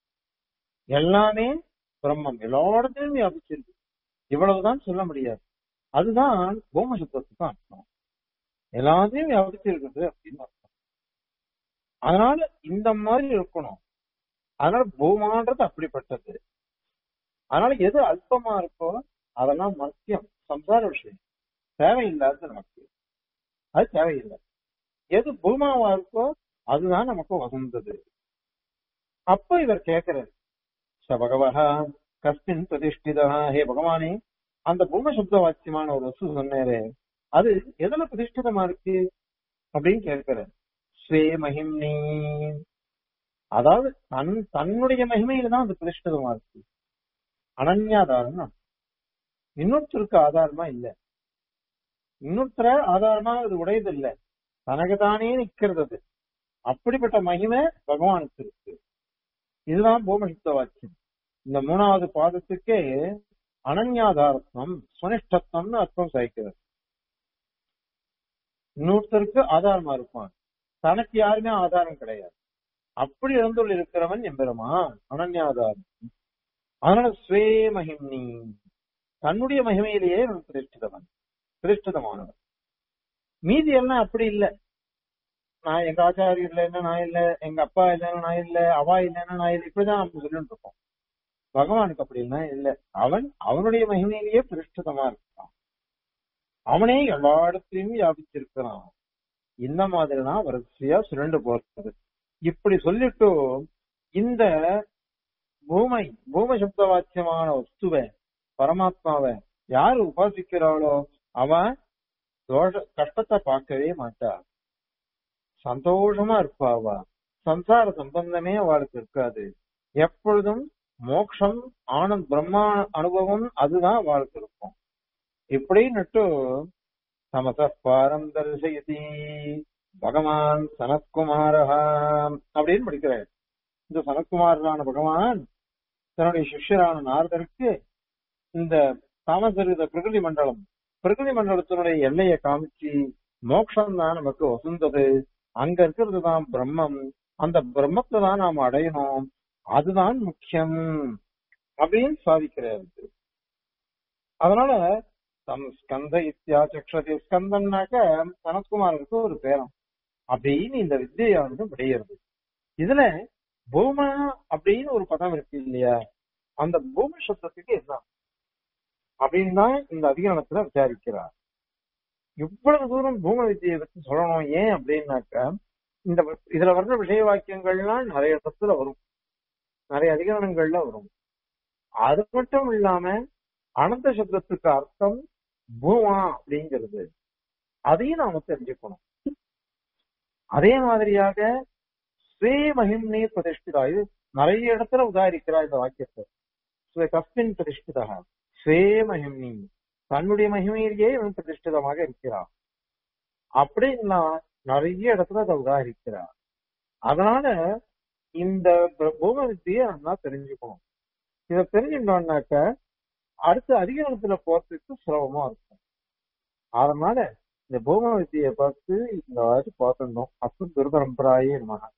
எல்லாமே பிரம்மம் எல்லா இடத்துலயும் வியாபிச்சிருக்கு இவ்வளவுதான் சொல்ல முடியாது அதுதான் பூம சுத்தத்துக்கு அர்த்தம் எல்லாத்தையும் வியாபிச்சிருக்குது அப்படின்னு அர்த்தம் அதனால இந்த மாதிரி இருக்கணும் அதனால பூமான்றது அப்படிப்பட்டது அதனால எது அல்பமா இருக்கோ அதெல்லாம் மத்தியம் சம்சார விஷயம் தேவையில்லாத நமக்கு அது தேவையில்லை எது பூமாவா இருக்கோ அதுதான் நமக்கு வசந்தது அப்ப இவர் கேட்கிறார் ச பகவஹ கஸ்மின் பிரதிஷ்டிதா ஹே பகவானே அந்த பூம சப்த வாக்கியமான ஒரு வஸ்து சொன்னேரே அது எதுல பிரதிஷ்டிதமா இருக்கு அப்படின்னு கேட்கிறார் ஸ்வே மகிம்னி அதாவது தன் தன்னுடைய மகிமையில தான் அது பிரதிஷ்டிதமா இருக்கு அனன்யாதாரம் இன்னொருத்தருக்கு ஆதாரமா இல்ல இன்னொருத்தர ஆதாரமா அது உடையது இல்ல தனக்கு தானே நிக்கிறது அது அப்படிப்பட்ட மகிமை பகவானுக்கு இருக்கு இதுதான் பூமயுக்த வாக்கியம் இந்த மூணாவது பாதத்துக்கே அனன்யாதாரத்வம் சுனிஷ்டத்வம்னு அர்த்தம் சகிக்கிறது இன்னொருத்தருக்கு ஆதாரமா இருப்பான் தனக்கு யாருமே ஆதாரம் கிடையாது அப்படி இருந்துள்ள இருக்கிறவன் எம்பெருமான் அனன்யாதாரம் அதனால ஸ்வே மகிம்னி தன்னுடைய மகிமையிலேயே அவன் பிரதிஷ்டிதவன் பிரதிஷ்டிதமானவன் மீதி எல்லாம் அப்படி இல்ல நான் எங்க ஆச்சாரியர் இல்லைன்னா நான் இல்ல எங்க அப்பா இல்லைன்னா நான் இல்ல அவா இல்லைன்னா நான் இல்ல இப்படிதான் நம்ம சொல்லிட்டு இருக்கோம் பகவானுக்கு அப்படின்னா இல்ல அவன் அவனுடைய மகிமையிலேயே பிரதிஷ்டிதமா இருக்கான் அவனே எல்லா இடத்துலயும் வியாபிச்சிருக்கிறான் இந்த மாதிரிதான் வரிசையா சுரண்டு போறது இப்படி சொல்லிட்டு இந்த பூமை பூம சப்த வாக்கியமான வஸ்துவை பரமாத்மாவை யாரு உபாசிக்கிறாளோ அவன் தோஷ கஷ்டத்தை பார்க்கவே மாட்டா சந்தோஷமா இருப்பா அவ சம்சார சம்பந்தமே அவளுக்கு இருக்காது எப்பொழுதும் மோக்ஷம் ஆனந்த் பிரம்மா அனுபவம் அதுதான் அவளுக்கு இருக்கும் இப்படின்னுட்டு சமச பாரம் தரிசயதி பகவான் சனத்குமாரஹா அப்படின்னு படிக்கிறார் இந்த சனத்குமாரனான பகவான் தன்னுடைய சிஷ்யரான நாரதருக்கு இந்த தாமசரித பிரகிருதி மண்டலம் பிரகிருதி மண்டலத்தினுடைய எல்லையை காமிச்சு மோட்சம் தான் நமக்கு வசந்தது அங்க இருக்கிறது தான் பிரம்மம் அந்த பிரம்மத்தை தான் நாம் அடையணும் அதுதான் முக்கியம் அப்படின்னு சாதிக்கிறாரு அதனால தம் ஸ்கந்த இத்தியா சக்ஷதி ஸ்கந்தன்னாக்க சனத்குமாருக்கு ஒரு பேரம் அப்படின்னு இந்த வித்தியானது விடையிறது இதுல பூமா அப்படின்னு ஒரு பதம் இருக்கு இல்லையா அந்த பூமி சப்தத்துக்கு என்ன அப்படின்னு தான் இந்த அதிகாரத்துல விசாரிக்கிறார் இவ்வளவு தூரம் பூம வித்தியை பத்தி சொல்லணும் ஏன் அப்படின்னாக்க இந்த இதுல வர்ற விஷய வாக்கியங்கள்லாம் நிறைய இடத்துல வரும் நிறைய அதிகாரங்கள்ல வரும் அது மட்டும் இல்லாம அனந்த சப்தத்துக்கு அர்த்தம் பூமா அப்படிங்கிறது அதையும் நாம தெரிஞ்சுக்கணும் அதே மாதிரியாக ஸ்ரீ மகிம்னி பிரதிஷ்டிதா இது நிறைய இடத்துல உதாரிக்கிறா இந்த வாக்கியத்தை ஸ்ரீ கஸ்மின் பிரதிஷ்டிதா ஸ்ரீ மகிம்னி தன்னுடைய மகிமையிலேயே இவன் பிரதிஷ்டிதமாக இருக்கிறான் அப்படின்னா நிறைய இடத்துல அதை உதாரிக்கிறார் அதனால இந்த பூம வித்தியை நம்ம தெரிஞ்சுக்கணும் இதை தெரிஞ்சுட்டோம்னாக்க அடுத்த அதிகாரத்துல போறதுக்கு சுலபமா இருக்கும் அதனால இந்த பூம வித்தியை பார்த்து இந்த வாட்டி பார்த்துருந்தோம் அஸ்து துர்பரம்பராயே மகா